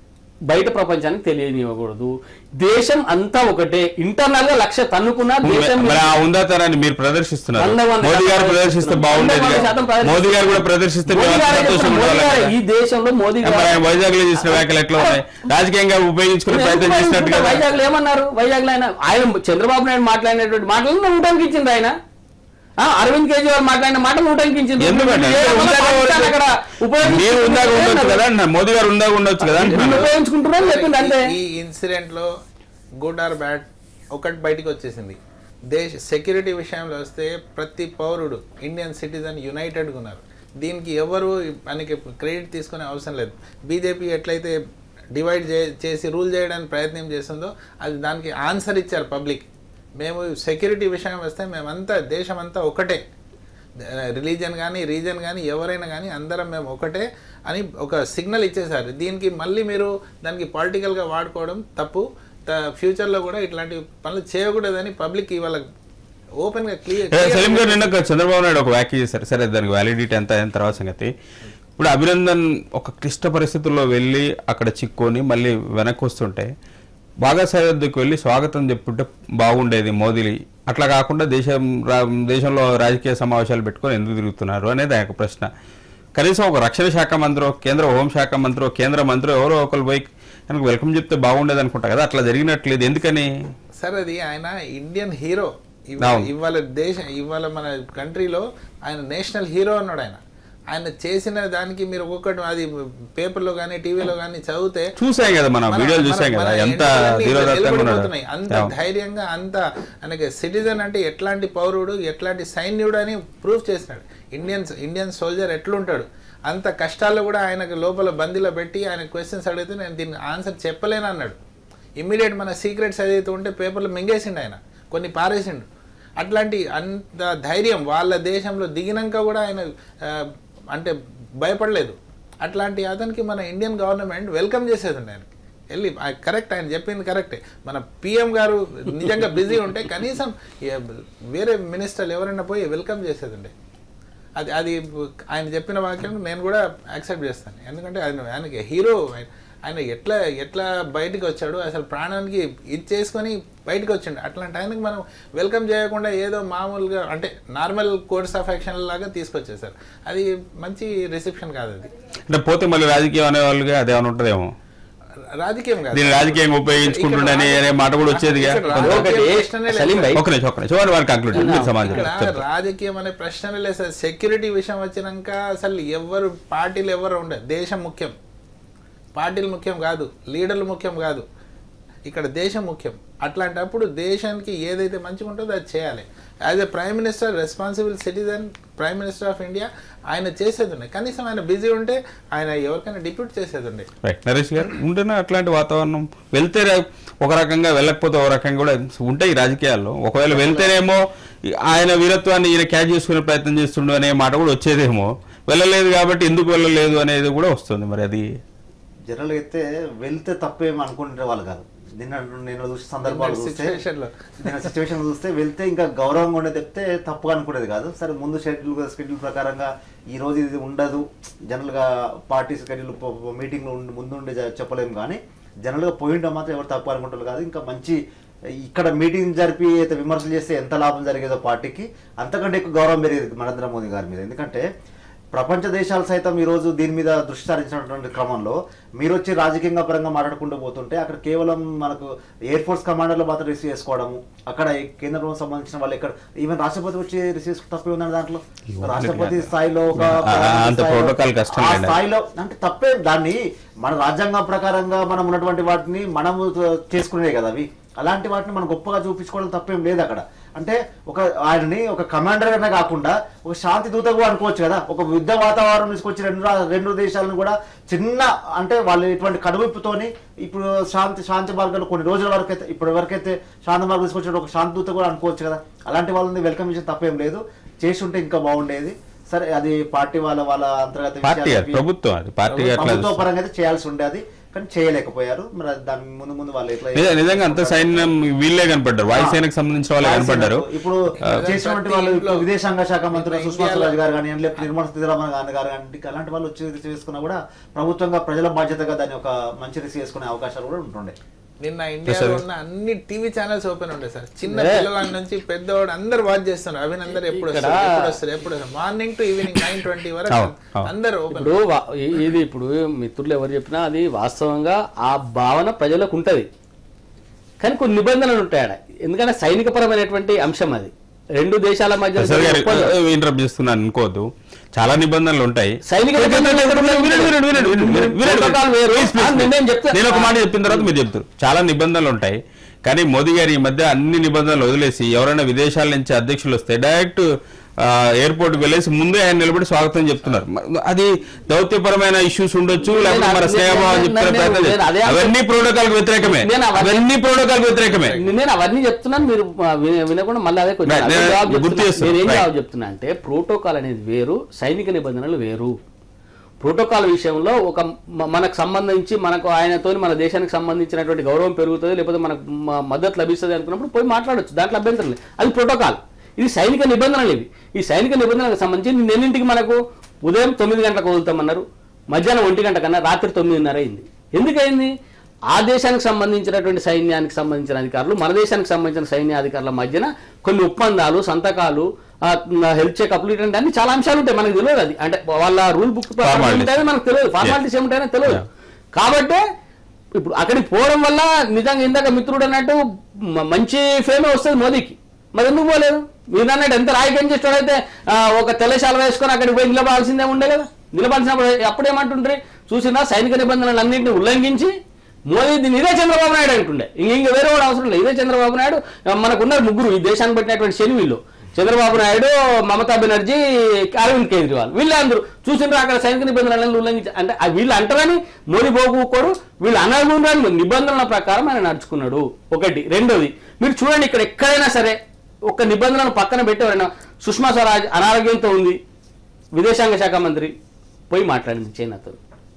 బయట ప్రపంచానికి తెలియనివ్వకూడదు దేశం అంతా ఒకటే ఇంటర్నల్ గా లక్ష తన్నుకున్న దేశం మరి ఆ ఉందాతనాన్ని మీరు ప్రదర్శిస్తున్నారు వంద వంద మోదీ గారు శాతం ప్రదర్శిస్తే వంద బాగుండేది వంద కదా. శాతం ప్రదర్శిస్తారు. మోదీ గారు కూడా ప్రదర్శిస్తే మోదీ మేము గారే సంతోషం చెప్తున్నారు, మోదీ ఉండాలి గారే కదా. ఈ దేశంలో మోదీ మరి ఆయన గారు వైజాగ్ లో చేసిన వ్యాఖ్యలు ఎట్లా ఉన్నాయి రాజకీయంగా ఉపయోగించుకునే ప్రయత్నం చేసినట్టు కదా వైజాగ్ లో ఏమన్నారు వైజాగ్ లో ఆయన ఆయన చంద్రబాబు నాయుడు మాట్లాడినటువంటి మాటలను నూటానికి ఇచ్చింది ఆయన ఆ, అరవింద్ కేజ్రీవాల్ మాట్లాడిన మాటలు నూటానికి ఇచ్చింది ఎందుకంటే ఏ రకంగా ఉందాక పాకిస్తాన్ అక్కడ మీరు ఉందాక ఉండొచ్చు ఉపయోగించుకుంటున్నారు? కదా అంటున్నా. మోదీ గారు ఉందాక ఉండొచ్చు కదా వీళ్ళు అంటున్నాను. ఉపయోగించుకుంటున్నారు చెప్పింది అంతే ఈ ఇన్సిడెంట్ లో గుడ్ ఆర్ బ్యాడ్ ఒకటి బయటికి వచ్చేసింది దేశ సెక్యూరిటీ విషయంలో వస్తే ప్రతి పౌరుడు ఇండియన్ సిటిజన్ యునైటెడ్గా ఉన్నారు దీనికి ఎవరు మనకి క్రెడిట్ తీసుకునే అవసరం లేదు బీజేపీ ఎట్లయితే డివైడ్ చే చేసి రూల్ చేయడానికి ప్రయత్నం చేస్తుందో అది దానికి ఆన్సర్ ఇచ్చారు పబ్లిక్ మేము సెక్యూరిటీ విషయం వస్తే మేమంతా దేశం అంతా ఒకటే రిలీజన్ కానీ రీజన్ కానీ ఎవరైనా కానీ అందరం మేము ఒకటే అని ఒక సిగ్నల్ ఇచ్చేసారు దీనికి మళ్ళీ మీరు దానికి పొలిటికల్గా వాడుకోవడం తప్పు త- ఫ్యూచర్లో కూడా ఇట్లాంటి పనులు చేయకూడదని పబ్లిక్ ఇవాళ ఓపెన్గా క్లియర్ ఏ, సలీం గారు నిన్న ఒక చంద్రబాబు నాయుడు ఒక వ్యాఖ్య చేశారు సరే దానికి వ్యాలిడిటీ ఎంత అయిన తర్వాత సంగతి ఇప్పుడు అభినందన్ ఒక క్లిష్ట పరిస్థితుల్లో వెళ్ళి అక్కడ చిక్కొని మళ్ళీ వెనక్కి వస్తుంటే బాగా సరిహద్దుకు వెళ్ళి స్వాగతం చెప్పుంటే బాగుండేది మోదీ అట్లా కాకుండా దేశం రా- దేశంలో రాజకీయ సమావేశాలు పెట్టుకొని ఎందుకు తిరుగుతున్నారు అనేది ఆయన ఒక ప్రశ్న కనీసం ఒక రక్షణ శాఖ మంత్రో కేంద్ర హోంశాఖ మంత్రో కేంద్ర మంత్రి ఎవరో ఒకరు పోయి ఆయనకు వెల్కమ్ చెప్తే బాగుండేది అనుకుంటా కదా అట్లా జరిగినట్లేదు ఎందుకని సార్ అది ఆయన ఇండియన్ హీరో ఇవాళ అవును. ఇవాళ దేశ ఇవాళ మన కంట్రీలో ఆయన నేషనల్ హీరో అన్నాడు ఆయన ఆయన చేసిన దానికి మీరు ఒక్కొక్కటి అది పేపర్లో కానీ టీవీలో కానీ చదివితే చూసాం కదా మనం మన- వీడియోలు మన- చూసాం కదా మన ఎంత ఎంటర్లన్నీ ఇట్లా ధీరోదత్తంగా ఉన్నాడు నిలబడిపోతున్నాయి. అంత అవును. ధైర్యంగా అంత ఆయనకి సిటిజన్ అంటే ఎట్లాంటి పౌరుడు ఎట్లాంటి సైన్యుడు అని ప్రూఫ్ చేసినాడు ఇండియన్ ఇండియన్ సోల్జర్ ఎట్లుంటాడు అంత కష్టాల్లో కూడా ఆయనకు లోపల బందీలో పెట్టి ఆయన క్వశ్చన్స్ అడిగితే నేను దీనికి ఆన్సర్ చెప్పలేను అన్నాడు ఇమ్మీడియట్ మన సీక్రెట్స్ ఏదైతే ఉంటే పేపర్లో మింగేసిండు ఆయన కొన్ని పారేసిండు అట్లాంటి అంత ధైర్యం వాళ్ళ దేశంలో దిగినాక కూడా ఆయన ఆ, అంటే భయపడలేదు అట్లాంటి అతనికి మన ఇండియన్ గవర్నమెంట్ వెల్కమ్ చేసేది ఉండే ఆయనకి వెళ్ళి కరెక్ట్ ఆయన చెప్పింది కరెక్టే మన పిఎం గారు నిజంగా బిజీ ఉంటే కనీసం ఏ- వేరే మినిస్టర్లు ఎవరైనా పోయి వెల్కమ్ చేసేది ఉండే అది అది ఆయన చెప్పిన వాక్యం నేను కూడా యాక్సెప్ట్ చేస్తాను ఎందుకంటే ఆయన ఆయనకి హీరో ఆయన ఆయన ఎట్లా ఎట్లా బయటికి వచ్చాడు అసలు ప్రాణానికి ఇది చేసుకొని బయటికి వచ్చిండు అట్లాంటి ఆయనకి మనం వెల్కమ్ చేయకుండా ఏదో మామూలుగా అంటే నార్మల్ కోర్స్ ఆఫ్ యాక్షన్ లాగా తీసుకొచ్చేసారు అది మంచి రిసెప్షన్ కాదు అది అంటే పోతే మళ్ళీ రాజకీయం అనే వాళ్ళుగా అదేమైనా ఉంటుందేమో రాజకీయం కాదు దీన్ని రాజకీయంగా ఉపయోగించుకుంటుండని అనే మాట కూడా వచ్చేదిగా ఇక్కడ రాజకీయ ఒకటి ప్రశ్ననే లేదు సలీం సార్. భాయ్ ఒక నిమిషం ఒక నిమిషం వాళ్ళు కంక్లూడ్ మీరు సమాజం ఇక్కడ రాజకీయం అనే ప్రశ్ననే లేదు సార్ సెక్యూరిటీ విషయం వచ్చినాక అసలు ఎవరు పార్టీలు ఎవరు ఉండదు దేశం ముఖ్యం పార్టీలు ముఖ్యం కాదు లీడర్లు ముఖ్యం కాదు ఇక్కడ దేశం ముఖ్యం అట్లాంటప్పుడు దేశానికి ఏదైతే మంచిగా ఉంటుందో అది చేయాలి as a prime minister responsible citizen prime minister of India ఆయన చేసేది ఉండే కనీసం ఆయన బిజీ ఉంటే ఆయన ఎవరికైనా డిప్యూట్ చేసేది ఉండే రైట్ నరేష్ గారు ఉంటేనే అట్లాంటి వాతావరణం వెళ్తే రా- ఒక రకంగా వెళ్ళకపోతే ఒక రకంగా కూడా ఉంటాయి ఈ రాజకీయాల్లో ఒకవేళ వెళ్తేనేమో ఈ- ఆయన వీరత్వాన్ని ఈయన క్యాచ్ చేసుకునే ప్రయత్నం చేస్తుండు అనే మాట కూడా వచ్చేదేమో వెళ్ళలేదు కాబట్టి ఎందుకు వెళ్ళలేదు అనేది కూడా వస్తుంది మరి అది జనరల్గా అయితే వెళ్తే తప్పేం అనుకుంటే వాళ్ళు కాదు నిన్న నేను చూసిన సందర్భాలు నిన్న చూస్తే situation లో. నేను సిచ్యువేషన్ చూస్తే వెళ్తే ఇంకా గౌరవంగా ఉండేది చెప్తే తప్పుగా అనుకునేది కాదు సరే ముందు షెడ్యూల్ షెడ్యూల్ ప్రకారంగా ఈ రోజు ఇది ఉండదు జనరల్గా పార్టీ షెడ్యూల్ మీటింగ్లో ముందు ఉండి చె- చెప్పలేము కానీ జనరల్గా పోయింటే మాత్రం ఎవరు తప్పు అనుకుంటారు కాదు ఇంకా మంచి ఇక్కడ మీటింగ్ జరిపి అయితే విమర్శలు చేస్తే ఎంత లాభం జరిగేదో పార్టీకి అంతకంటే ఎక్కువ గౌరవం పెరిగేది నరేంద్ర మోదీ గారి మీద ఎందుకంటే ప్రపంచ దేశాలు సైతం ఈరోజు దీని మీద దృష్టి సారించినటువంటి క్రమంలో మీరు వచ్చి రాజకీయంగా పరంగా మాట్లాడుకుంటూ పోతుంటే అక్కడ కేవలం మనకు ఎయిర్ ఫోర్స్ కమాండర్లు మాత్రం రిసీవ్ చేసుకోవడము అక్కడ ఈ కేంద్ర ప్రభుత్వం సంబంధించిన వాళ్ళు ఇక్కడ ఈవెన్ రాష్ట్రపతి వచ్చి రిసీవ్ చేసుకుంటే తప్పే ఉందండి దాంట్లో రాష్ట్రపతి స్థాయిలో ఒక ఆ, అంత స్థాయిలో- protocol కష్టం ఆ లేండి. స్థాయిలో అంటే తప్పే దాన్ని మన రాజ్యాంగం ప్రకారంగా మనం ఉన్నటువంటి వాటిని మనము చేసుకునే కదా అవి అలాంటి వాటిని మనం గొప్పగా చూపించుకోవడం తప్పేం లేదు అక్కడ అంటే ఒక ఆయనని ఒక కమాండర్ గానే కాకుండా ఒక శాంతి దూత కూడా అనుకోవచ్చు కదా ఒక యుద్ధ వాతావరణం తీసుకొచ్చి రెండు రా- రెండు దేశాలను కూడా చిన్న అంటే వాళ్ళు ఇటువంటి కడువిప్పుతోని ఇప్పుడు శాంతి శాంతి మార్గాలు కొన్ని రోజుల వరకు అయితే ఇప్పుడు ఎవరికైతే శాంతి మార్గం తీసుకొచ్చిన ఒక శాంతి దూత కూడా అనుకోవచ్చు కదా అలాంటి వాళ్ళని వెల్కమ్ చేసిన తప్పేం లేదు చేసి ఉంటే ఇంకా బాగుండేది సరే అది పార్టీ వాళ్ళ వాళ్ళ అంతర్గత పార్టీ విషయాలు కాదు, ప్రభుత్వం అది. పార్టీ అట్లా ప్రభుత్వ చూస్తుంది. పరంగా అయితే చేయాల్సి ఉండేది కానీ చేయలేకపోయారు మరి అది దాని ముందు ముందు వాళ్ళు ఎట్లా నిజ- నిజంగా అంత సైన్యం వీళ్ళే కనపడ్డారు వాయుసేనకు సంబంధించిన వాళ్ళే కనపడ్డారు ఇప్పుడు చేసినటువంటి వాళ్ళు ఇప్పుడు విదేశాంగ శాఖ మంత్రి సుష్మా స్వరాజ్ గారు కానీ లేకపోతే నిర్మలా సీతారామన్ గాంధీ గారు కానీ అలాంటి వాళ్ళు వచ్చి రిసీవ్ చేసుకున్నా కూడా ప్రభుత్వంగా ప్రజల బాధ్యతగా దాన్ని ఒక మంచి రిసీవ్ చేసుకునే అవకాశాలు కూడా ఉంటుండే నిన్న ఇండియాలో ఉన్న అన్ని టీవీ ఛానల్స్ ఓపెన్ ఉండే సార్ చిన్న పిల్లవాడి నుంచి పెద్దవాడు అందరు వాచ్ చేస్తున్నారు అభినందర్ ఎప్పుడు ఇక్కడ- వస్తారు ఎప్పుడు వస్తారు ఎప్పుడు వస్తారు morning to evening nine twenty వరకు అవును, అవును. అందరు ఓపెన్ ఇప్పుడు వా- ఇ- ఇది ఇప్పుడు మిత్రులు ఎవరు చెప్పినా అది వాస్తవంగా ఆ భావన ప్రజలకు ఉంటది కానీ కొన్ని నిబంధనలు ఉంటాయి ఆడ ఎందుకంటే సైనికపరమైనటువంటి అంశం అది రెండు దేశాల మధ్య ప్రసాద్ గారు ఒప్పందం. ఇంటరప్ట్ చేస్తున్నాను అనుకోవద్దు చాలా నిబంధనలు ఉంటాయి సైనిక నిబంధనలు ఎక్కడ ఉన్నాయి? వినండి, వినండి, వినండి, వినండి, వినండి, వినండి. ప్రోటోకాల్ వేరు. Please, please, ఆ, నేను చెప్తా. నేను ఒక మాట చెప్పిన తర్వాత మీరు చెప్తారు చాలా నిబంధనలు ఉంటాయి కానీ మోదీ గారు ఈ మధ్య అన్ని నిబంధనలు వదిలేసి ఎవరైనా విదేశాల నుంచి అధ్యక్షులు వస్తే డైరెక్ట్ ఎయిర్పోర్ట్ వెళ్ళేసి ముందే ఆయన నిలబడి స్వాగతం చెప్తున్నారు మ- అది దౌత్యపరమైన ఇష్యూస్ ఉండొచ్చు లేకపోతే మన నేను- స్నేహభావం నేను- చెప్తున్న నేను- ప్రయత్నం నేను చేస్తారు. అదే అవన్నీ ప్రోటోకాల్ వ్యతిరేకమే నేను అవన్నీ- అవన్నీ ప్రోటోకాల్ వ్యతిరేకమే నేను అవన్నీ చెప్తున్నాను మీరు ఆ, విన- వినకుండా మళ్ళీ అదే కొంచెం Right, అదే నేను జవాబు గుర్తు చెప్తున్నా. చేస్తున్నా. నేను ఏం Right. జవాబు చెప్తున్నా అంటే ప్రోటోకాల్ అనేది వేరు సైనిక నిబంధనలు వేరు ప్రోటోకాల్ విషయంలో ఒక మ- మనకు సంబంధించి మనకు ఆయనతో మన దేశానికి సంబంధించినటువంటి గౌరవం పెరుగుతుంది లేకపోతే మనకు మ- మద్దతు లభిస్తుంది అనుకున్నప్పుడు పోయి మాట్లాడొచ్చు దాంట్లో అభ్యంతరం లేదు అది ప్రోటోకాల్ ఇది సైనిక నిబంధనలు ఇవి ఈ సైనిక నిబంధనలకు సంబంధించి నిన్నింటికి మనకు ఉదయం తొమ్మిది గంటలకు వదులుతామన్నారు మధ్యాహ్నం ఒంటి గంట కన్నా రాత్రి తొమ్మిదిన్నర అయింది ఎందుకయింది ఆ దేశానికి సంబంధించినటువంటి సైన్యానికి సంబంధించిన అధికారులు మన దేశానికి సంబంధించిన సైన్యాధికారుల మధ్యన కొన్ని ఒప్పందాలు సంతకాలు ఆ, హెల్త్ చెకప్లు ఇటువంటి అన్ని చాలా అంశాలు ఉంటాయి మనకు తెలియదు అది అంటే వాళ్ళ రూల్ బుక్ Formalities. ఉంటాయో మనకు తెలియదు ఫార్మాలిటీస్ ఏముంటాయో తెలియదు కాబట్టి ఇప్పుడు అక్కడికి పోవడం వల్ల నిజంగా ఇందాక మిత్రుడు అన్నట్టు మ- మంచి ఫేమే వస్తుంది మోదీకి మరి ఎందుకు పోలేదు మీరు అన్నట్టు ఎంత రాజకీయం చేసేవాడైతే ఆ, ఒక తెల్లశాల వేసుకొని అక్కడికి పోయి నిలబడాల్సిందే ఉండే కదా నిలబడాల్సినప్పుడు అప్పుడు ఏమంటుండ్రి చూసినా సైనిక నిబంధనలు అన్నింటిని ఉల్లంఘించి మోదీ దీన్ని ఇదే చంద్రబాబు నాయుడు అంటుండే ఇంక ఇంక వేరే వాడు అవసరం లేదు ఇదే చంద్రబాబు నాయుడు ఆ, మనకున్నారు ముగ్గురు ఈ దేశాన్ని పెట్టినటువంటి శని వీళ్ళు చంద్రబాబు నాయుడు మమతా బెనర్జీ అరవింద్ కేజ్రీవాల్ వీళ్ళే అందరూ చూసిండ్రు అక్కడ సైనిక నిబంధనలను ఉల్లంఘించి అంటే ఆ వీళ్ళు అంటారని మోదీ పోకోడు వీళ్ళు అనగుండని నిబంధనల ప్రకారం ఆయన నడుచుకున్నాడు ఒకటి రెండోది మీరు చూడండి ఇక్కడ ఎక్కడైనా సరే ఒక నిబంధనను పక్కన పెట్టి ఎవరైనా సుష్మా స్వరాజ్ అనారోగ్యంతో ఉంది విదేశాంగ శాఖ మంత్రి పోయి మాట్లాడింది చైనాతో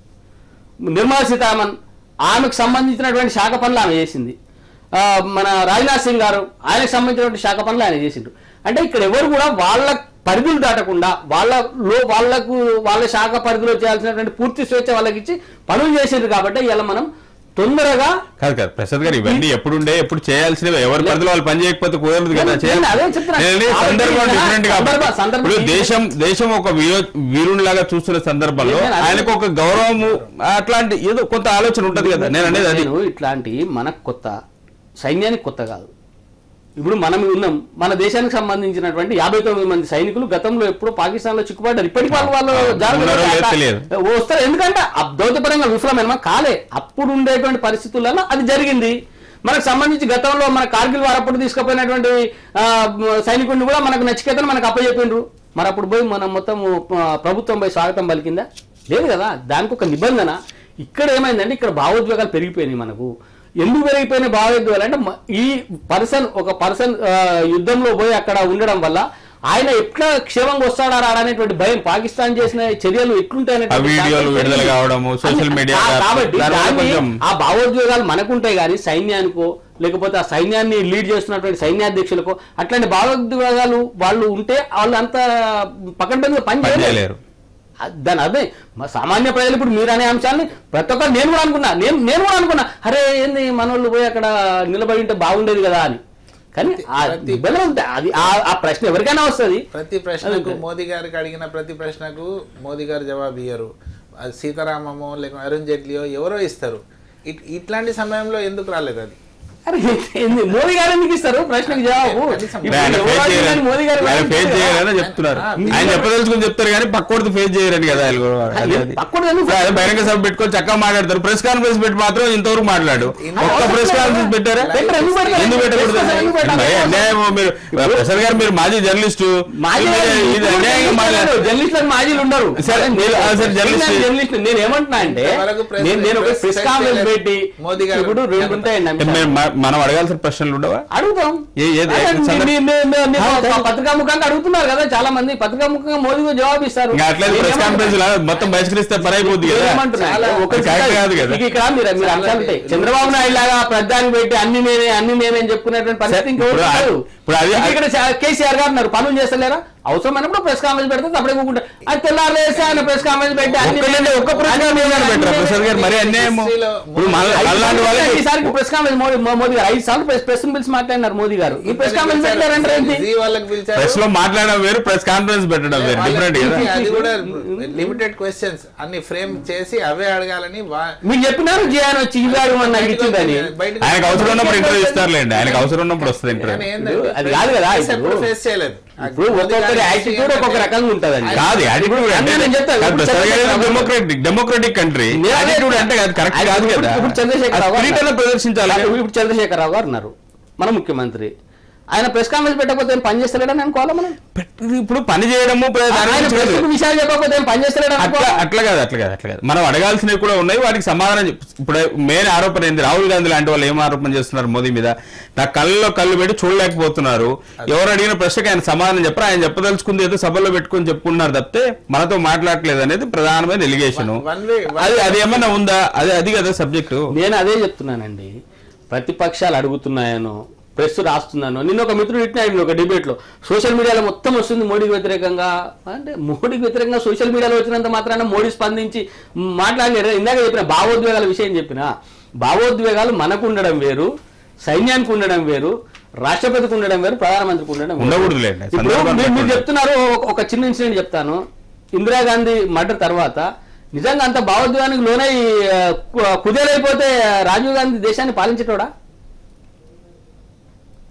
నిర్మలా సీతారామన్ ఆమెకు సంబంధించినటువంటి శాఖ పనులు ఆమె చేసింది ఆ, మన రాజ్నాథ్ సింగ్ గారు ఆయనకు సంబంధించినటువంటి శాఖ పనులు ఆయన చేసిండ్రు అంటే ఇక్కడ ఎవరు కూడా వాళ్ళ పరిధులు దాటకుండా వాళ్ళలో వాళ్ళకు వాళ్ళ శాఖ పరిధిలో చేయాల్సినటువంటి పూర్తి స్వేచ్ఛ వాళ్ళకి ఇచ్చి పనులు చేసిండ్రు కాబట్టి ఇలా మనం తొందరగా కాదు కాదు ప్రసాద్ గారు ఇవన్నీ ఎప్పుడుండే ఎప్పుడు చేయాల్సినవి ఎవరి పరిధిలో వాళ్ళు పని చేయకపోతే కుదరదు కదా నేను చేయాలి. అదే చెప్తున్నా. నేను అనేది కాబట్టి సందర్భం ఇక్కడ డిఫరెంట్ కాబట్టి సందర్భం- సందర్భం ఇప్పుడు ఈ- దేశం దేశం ఒక వీరో- వీరునిలాగా చూస్తున్న సందర్భంలో నేను అదే- ఆయనకు ఒక గౌరవము అట్లాంటి ఏదో కొంత ఆలోచన ఉంటది కదా నేను అనేది అది నేను ఇట్లాంటి మనకు కొత్త సైన్యానికి కొత్త కాదు ఇప్పుడు మనం ఉన్నాం మన దేశానికి సంబంధించినటువంటి యాభై తొమ్మిది మంది సైనికులు గతంలో ఎప్పుడో పాకిస్తాన్ లో చిక్కుపడ్డారు ఇప్పటికి వాళ్ళు వాళ్ళు ఉన్నారో లేదో తెలియదు. జాగ్రత్త వస్తారు ఎందుకంటే ఆ దౌత్యపరంగా విఫలమైన కాలే అప్పుడు ఉండేటువంటి పరిస్థితులలో అది జరిగింది మనకు సంబంధించి గతంలో మన కార్గిల్ వారు అప్పుడు తీసుకుపోయినటువంటి ఆ, సైనికుడిని కూడా మనకు నచ్చికేతను మనకు అప్పచెప్పిండ్రు మరి అప్పుడు పోయి మనం మొత్తం ఆ, ప్రభుత్వం పోయి స్వాగతం పలికిందా లేదు కదా దానికి ఒక నిబంధన ఇక్కడ ఏమైందంటే ఇక్కడ భావోద్వేగాలు పెరిగిపోయినాయి మనకు ఎందుకు పెరిగిపోయిన భావోద్వేగాలు అంటే మ- ఈ పర్సన్ ఒక పర్సన్ యుద్ధంలో పోయి అక్కడ ఉండడం వల్ల ఆయన ఎట్లా క్షేమంగా వస్తాడా రాడా అనేటువంటి భయం పాకిస్తాన్ చేసిన చర్యలు ఎట్లుంటాయనే ఆ వీడియోలు విడుదల కావడము, social media కాబట్టి దానివల్ల దాన్ని కొంచెం- ఆ భావోద్వేగాలు మనకుంటాయి కానీ సైన్యానికో లేకపోతే ఆ సైన్యాన్ని లీడ్ చేస్తున్నటువంటి సైన్యాధ్యక్షులకో అట్లాంటి భావోద్వేగాలు వాళ్ళు ఉంటే వాళ్ళు అంత పక్కన పని పని చేయలేరు చేయలేరు అ- దాని అదే మా సామాన్య ప్రజలు ఇప్పుడు మీరు అనే అంశాన్ని ప్రతి ఒక్కరు నేను కూడా అనుకున్నా నేను నేను కూడా అనుకున్నా అరే ఏంది మన వాళ్ళు పోయి అక్కడ నిలబడి ఉంటే బాగుండేది కదా అని కానీ ఆ ప్రతి- ఇబ్బంది ఉంటాయి అది ఆ- ఆ ప్రశ్న ఎవరికైనా వస్తుంది ప్రతి ప్రశ్నకు మోదీ గారికి అడిగిన ప్రతి ప్రశ్నకు మోదీ గారు జవాబు ఇయ్యరు అది సీతారామమో లేక అరుణ్ జైట్లీయో ఎవరో ఇస్తారు ఇట్- ఇట్లాంటి సమయంలో ఎందుకు రాలేదు అది అరే ఏంది? మోదీ గారు ఎందుకు ఇస్తారు ప్రశ్నకు జవాబు కనీసం ఇప్పుడు ఆయన ఎవరు ఫేస్ అడిగినా చేయరని మోదీ గారు ఆయన వెనక్కి ఫేస్ తిరగరా? చేయరని చెప్తున్నారు ఆ, ఆయన చెప్పదలుచుకుని చెప్తారు కానీ పక్కోడితో ఫేస్ చేయరని కదా ఆయన కూడా. అది అది. పక్కన ఎందుకు ఇప్పుడు అదే బహిరంగ సభ పెట్టుకొని చక్కగా మాట్లాడతారు ప్రెస్ కాన్ఫరెన్స్ పెట్టి మాత్రం ఇంతవరకు మాట్లాడు ఇంత- ఒక్క ప్రెస్ కాన్ఫరెన్స్ పెట్టారా పెట్టరు, ఎందుకు పెట్టరు? ఎందుకు పెట్టకూడదు ఎందుకు పెట్టరు? మరి అన్యాయం మీరు ప్రసాద్ గారు మీరు మాజీ జర్నలిస్టు మాజీ ఇది- ఇది అన్యాయంగా మాట్లాడారు జర్నలిస్టులకు మాజీలు ఉండరు సరే, మీరు- ఆ, సరే, జర్నలిస్ట్. నేను జర్నలిస్ట్ నేను ఏమంటున్నా అంటే ఇంతవరకు ప్రెస్- నేను నేను ఒక ప్రెస్ ప్రెస్ కాన్ఫరెన్స్ చేయలేదు. పెట్టి మోదీ గారు ఇప్పుడు రెండు ఉంటాయండి అంశాలు. మేము- మ- మనం అడగాల్సిన ప్రశ్నలు ఉండవా అడుగుతాం ఏ- ఏది- అదే ఏ సందర్భం? నీ- నీ- నీ- నీ ఆ, సరే. పత్రికాముఖంగా అడుగుతున్నారు కదా చాలా మంది పత్రికాముఖంగా మోదీ గారు జవాబు ఇస్తారు ఇంకా అట్లయితే నేను ప్రెస్ ఏమంటున్నా- కాన్ఫరెన్స్ మొత్తం బహిష్కరిస్తే పని అయిపోద్ది నేను కదా ఏమంటున్నా చాలా అంటే ఒకటి కరెక్ట్ కాదు కదా. ఇక ఇక్కడ మీరు మీరు అంశాలు ఉంటాయి చంద్రబాబు నాయుడు లాగా ప్రధాని పెట్టి అన్ని నేనే అన్ని నేనే అని చెప్పుకునేటువంటి పరిస్థితి సరే, ఇంకెవరు ఇప్పుడు ఆ- లేదు. ఇప్పుడు అది- ఇక ఇక్కడ చా- కేసీఆర్ గారు ఉన్నారు పనులు చేస్తలేరా అవసరమైనప్పుడు ప్రెస్ కాన్ఫరెన్స్ పెడితే అప్పుడే కూకుంటారు అది తెల్లారేసి ఆయన ప్రెస్ కాన్ఫరెన్స్ పెట్టి అన్ని ఒక్కళ్ళంటే ఒక్క ప్రెస్ అన్ని కాన్ఫరెన్స్ నేనే, పెట్టరా అన్ని ప్రసాద్ గారు మరి అన్యాయము హిస్టరీలో ఇప్పుడు మన- ఐదు అలాంటి సార్లు వాళ్ళకి ఈసారికి ప్రెస్ కాన్ఫరెన్స్ మోడీ మోదీ గారు ఐదు సార్లు ప్రెస్ ప్రెస్ పిలిచి మాట్లాడినారు మోదీ గారు ఈ ప్రెస్ కాన్ఫరెన్స్ పెట్టారంటే ఏంటి జీ వాళ్ళకి పిలిచారు ప్రెస్ లో మాట్లాడడం వేరు ప్రెస్ కాన్ఫరెన్స్ పెట్టడం వేరు వాళ్ళకి డిఫరెంట్ కదా పిలిచి అది కూడా లిమిటెడ్ క్వశ్చన్స్ అన్ని ఫ్రేమ్ చేసి అవే అడగాలని వా- మీకు చెప్పినారు జియాన్ వచ్చి ఇవి అడగమని నాకు ఇచ్చిందని బయటకు- ఆయనకు అవసరం ఉన్నప్పుడు ఇంటర్వ్యూ ఇస్తారులేండి ఆయనకు అవసరం ఉన్నప్పుడు వస్తుంది కానీ ఇంటర్వ్యూ ఏంటంటే అది కాదు కదా, face ఇప్పుడు- ఎప్పుడు ఫేస్ చేయలేదు ఇప్పుడు ఒక్కొక్కరి యాటిట్యూడ్ ఒక్కొక్క రకంగా ఉంటదండి కాదు యాటిట్యూడ్ అదే నేను చెప్తాను. ఇప్పుడు చంద్రశేఖర్ డెమోక్రటిక్ డెమోక్రటిక్ కంట్రీ నేను అదే యాటిట్యూడ్ అంటే అది కరెక్ట్ కాదు ఇప్పుడు- కదా ఇప్పుడు చంద్రశేఖర్ రావు స్పిరిట్ అన్నారు. ప్రదర్శించాలి ఇప్పుడు ఇప్పుడు చంద్రశేఖర్ రావు గారు ఉన్నారు మన ముఖ్యమంత్రి ఆయన ప్రెస్ కాన్ఫరెన్స్ పెట్టకపోతే ఏం పని చేస్తలేడని అనుకోవాలా మనం ఇప్పుడు పని చేయడము దాని ఆయన గురించి ప్రెస్ కాదు. విషయాలు చెప్పకపోతే ఏం పని చేస్తలేడని అట్లా అనుకోవాలా అట్లా కాదు అట్లా కాదు అట్లా కాదు మనం అడగాల్సినవి కూడా ఉన్నాయి వాటికి సమాధానం చెప్పు. ఇప్పుడు మెయిన్ ఆరోపణ ఏంది రాహుల్ గాంధీ లాంటి వాళ్ళు ఏం ఆరోపణ చేస్తున్నారు మోదీ మీద నా కళ్ళలో కళ్ళు పెట్టి చూడలేకపోతున్నారు ఎవరు అడిగిన ప్రశ్నకి ఆయన సమాధానం చెప్పరు ఆయన చెప్పదలుచుకుంది ఏదో సభలో పెట్టుకొని చెప్పుకున్నారు తప్పితే మనతో మాట్లాడలేదు అనేది ప్రధానమైన ఎలిగేషన్ One way- one అది way- అది ఏమన్నా ఉందా అది అది కదా సబ్జెక్టు నేను అదే చెప్తున్నానండి ప్రతిపక్షాలు అడుగుతున్నాయనో ప్రెస్ రాస్తున్నాను నిన్న ఒక మిత్రుడు ఇట్టినాడు ఒక డిబేట్ లో సోషల్ మీడియాలో మొత్తం వస్తుంది మోడీకి వ్యతిరేకంగా అంటే మోడీకి వ్యతిరేకంగా సోషల్ మీడియాలో వచ్చినంత మాత్రాన మోడీ స్పందించి మాట్లాడలేరు ఇందాక చెప్పిన భావోద్వేగాల విషయం చెప్పిన భావోద్వేగాలు మనకు ఉండడం వేరు సైన్యానికి ఉండడం వేరు రాష్ట్రపతికి ఉండడం వేరు ప్రధానమంత్రికి ఉండడం వేరు. ఉండకూడదులేండి. ఇప్పుడు సందర్భాన్ని మీరు- మీరు బట్టి చెప్తున్నారు ఒక- ఒక చిన్న ఇన్సిడెంట్ చెప్తాను ఇందిరాగాంధీ మర్డర్ తర్వాత నిజంగా అంత భావోద్వేగానికి లోనై ఆ, కు- కుదేలైపోతే రాజీవ్ గాంధీ దేశాన్ని పాలించేటోడా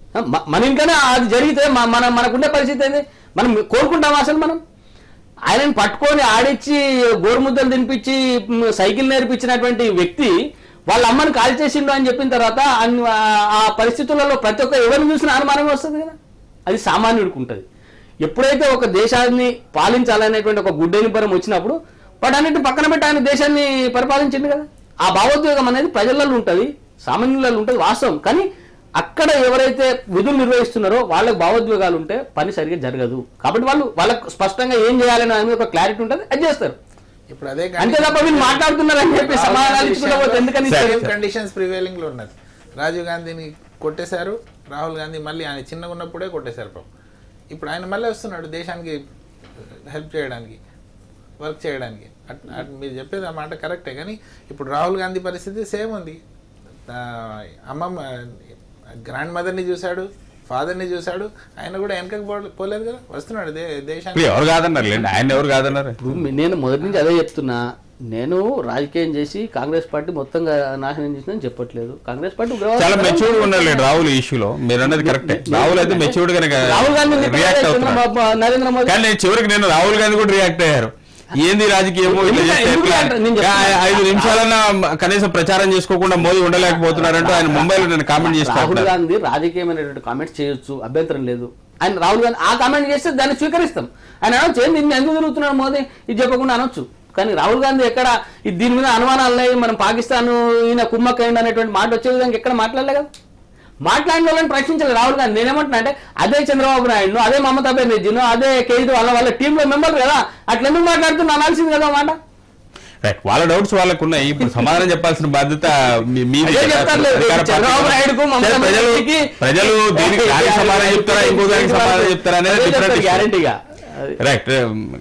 మ- మన ఇంట్లోనే అది జరిగితే మ- మన మనకుండే పరిస్థితి ఏంది మనం కోరుకుంటాం అసలు మనం ఆయనని పట్టుకొని ఆడిచ్చి గోరుముద్దలు తినిపించి మ్, సైకిల్ నేర్పించినటువంటి వ్యక్తి వాళ్ళ అమ్మని కాల్ చేసిండు అని చెప్పిన తర్వాత అన్- ఆ- ఆ పరిస్థితులలో ప్రతి ఒక్క ఎవరిని చూసినా అనుమానమే వస్తుంది కదా అది సామాన్యుడికి ఉంటుంది ఎప్పుడైతే ఒక దేశాన్ని పాలించాలనేటువంటి ఒక గుడ్డెని పరం వచ్చినప్పుడు వాటన్నిటిని పక్కన పెట్టి ఆయన దేశాన్ని పరిపాలించింది కదా ఆ భావోద్వేగం అనేది ప్రజలలో ఉంటుంది సామాన్యులలో ఉంటుంది వాస్తవం కానీ అక్కడ ఎవరైతే విధులు నిర్వహిస్తున్నారో వాళ్ళకి భావోద్వేగాలు ఉంటే పని సరిగ్గా జరగదు కాబట్టి వాళ్ళు వాళ్ళకు స్పష్టంగా ఏం చేయాలని అనేది ఒక క్లారిటీ ఉంటుంది అది చేస్తారు ఇప్పుడు అదే అంతే తప్ప వీళ్ళు మాట్లాడుతున్నారు అని చెప్పి సమాధానాలు ఇచ్చుకుంటూ పోతే ఎందుకని ఇస్తారు? కండిషన్స్ ప్రివేలింగ్ లో ఉన్నది రాజీవ్ గాంధీని కొట్టేశారు రాహుల్ గాంధీ మళ్ళీ ఆయన చిన్నగా ఉన్నప్పుడే కొట్టేశారు పాపం ఇప్పుడు ఆయన మళ్ళీ వస్తున్నాడు దేశానికి హెల్ప్ చేయడానికి వర్క్ చేయడానికి అట్- అట్ మీరు చెప్పేది ఆ మాట కరెక్టే కానీ ఇప్పుడు రాహుల్ గాంధీ పరిస్థితి సేమ్ ఉంది ఆ, అమ్మమ్మ గ్రాండ్ మదర్ని చూశాడు ఫాదర్ని చూశాడు ఆయన కూడా వెనకకు పో- పోలేదు కదా వస్తున్నాడు దే దేశానికి ఇప్పుడు ఎవరు కాదన్నారు లేండి ఆయన ఎవరు కాదన్నారు ఇప్పుడు మీ- నేను మొదటి నుంచి అదే చెప్తున్నా నేను రాజకీయం చేసి కాంగ్రెస్ పార్టీ మొత్తంగా నాశనం చేసిందని చెప్పట్లేదు కాంగ్రెస్ పార్టీ ఉగ్రవాద చాలా మెచ్యూర్డ్ ఉన్నారు లేండి రాహుల్ ఈ ఇష్యూలో మీరు అన్నది కరెక్టే రాహుల్ అయితే మెచ్యూర్డ్ గానే రాహుల్ గాంధీ రియాక్ట్ అవుతున్నారు నిన్న నరేంద్ర మోదీ కానీ నేను చివరికి నేను రాహుల్ గాంధీ కూడా రియాక్ట్ అయ్యారు ఏంది రాజకీయము ఇట్లా ఎందుకు- చేస్తే ఎందుకు ఎట్లా? react- నేను కా- చెప్తున్నా. ఐదు నిమిషాలన్నా కనీసం ప్రచారం చేసుకోకుండా మోదీ ఉండలేకపోతున్నారంటూ ఆయన ముంబైలో నేను కామెంట్ రాహుల్ చేసుకుంటున్నాను గాంధీ రాజకీయమైనటువంటి కామెంట్స్ చేయొచ్చు అభ్యంతరం లేదు ఆయన రాహుల్ గాంధీ ఆ కామెంట్ చేస్తే దాన్ని స్వీకరిస్తాం ఆయన అనొచ్చు ఏంది ఇన్ని ఎందుకు తిరుగుతున్నాడు మోదీ ఇది చెప్పకుండా అనొచ్చు కానీ రాహుల్ గాంధీ ఎక్కడ ఈ దీని మీద అనుమానాలు ఉన్నాయి మనం పాకిస్తాన్ ఈయన కుమ్మక్కైంది అనేటువంటి మాట వచ్చే విధంగా ఎక్కడ మాట్లాడలే కదా మాట్లాడిన వాళ్ళని ప్రశ్నించాలి రాహుల్ గాంధీ నేనేమంటున్నా అంటే అదే చంద్రబాబు నాయుడు అదే మమతా బెనర్జీను అదే కేజీ వాళ్ళ వాళ్ళ టీంలో మెంబర్ కదా అట్లా ఎందుకు మాట్లాడుతున్నా అనాల్సింది కదా మాట రైట్ వాళ్ళ డౌట్స్ వాళ్ళకు ఉన్నాయి ఇప్పుడు సమాధానం చెప్పాల్సిన బాధ్యత మీ- మీది అదే కదా. చెప్తారులే. అధికార పార్టీ. చంద్రబాబు నాయుడుకు, మమతా సరే, ప్రజలు బెనర్జీకి ప్రజలు దీనికి దానికి సమాధానం చెప్తారా ఇంకో దానికి సమాధానం చెప్తారా అనేది డిఫరెంట్ గ్యారంటీగా రైట్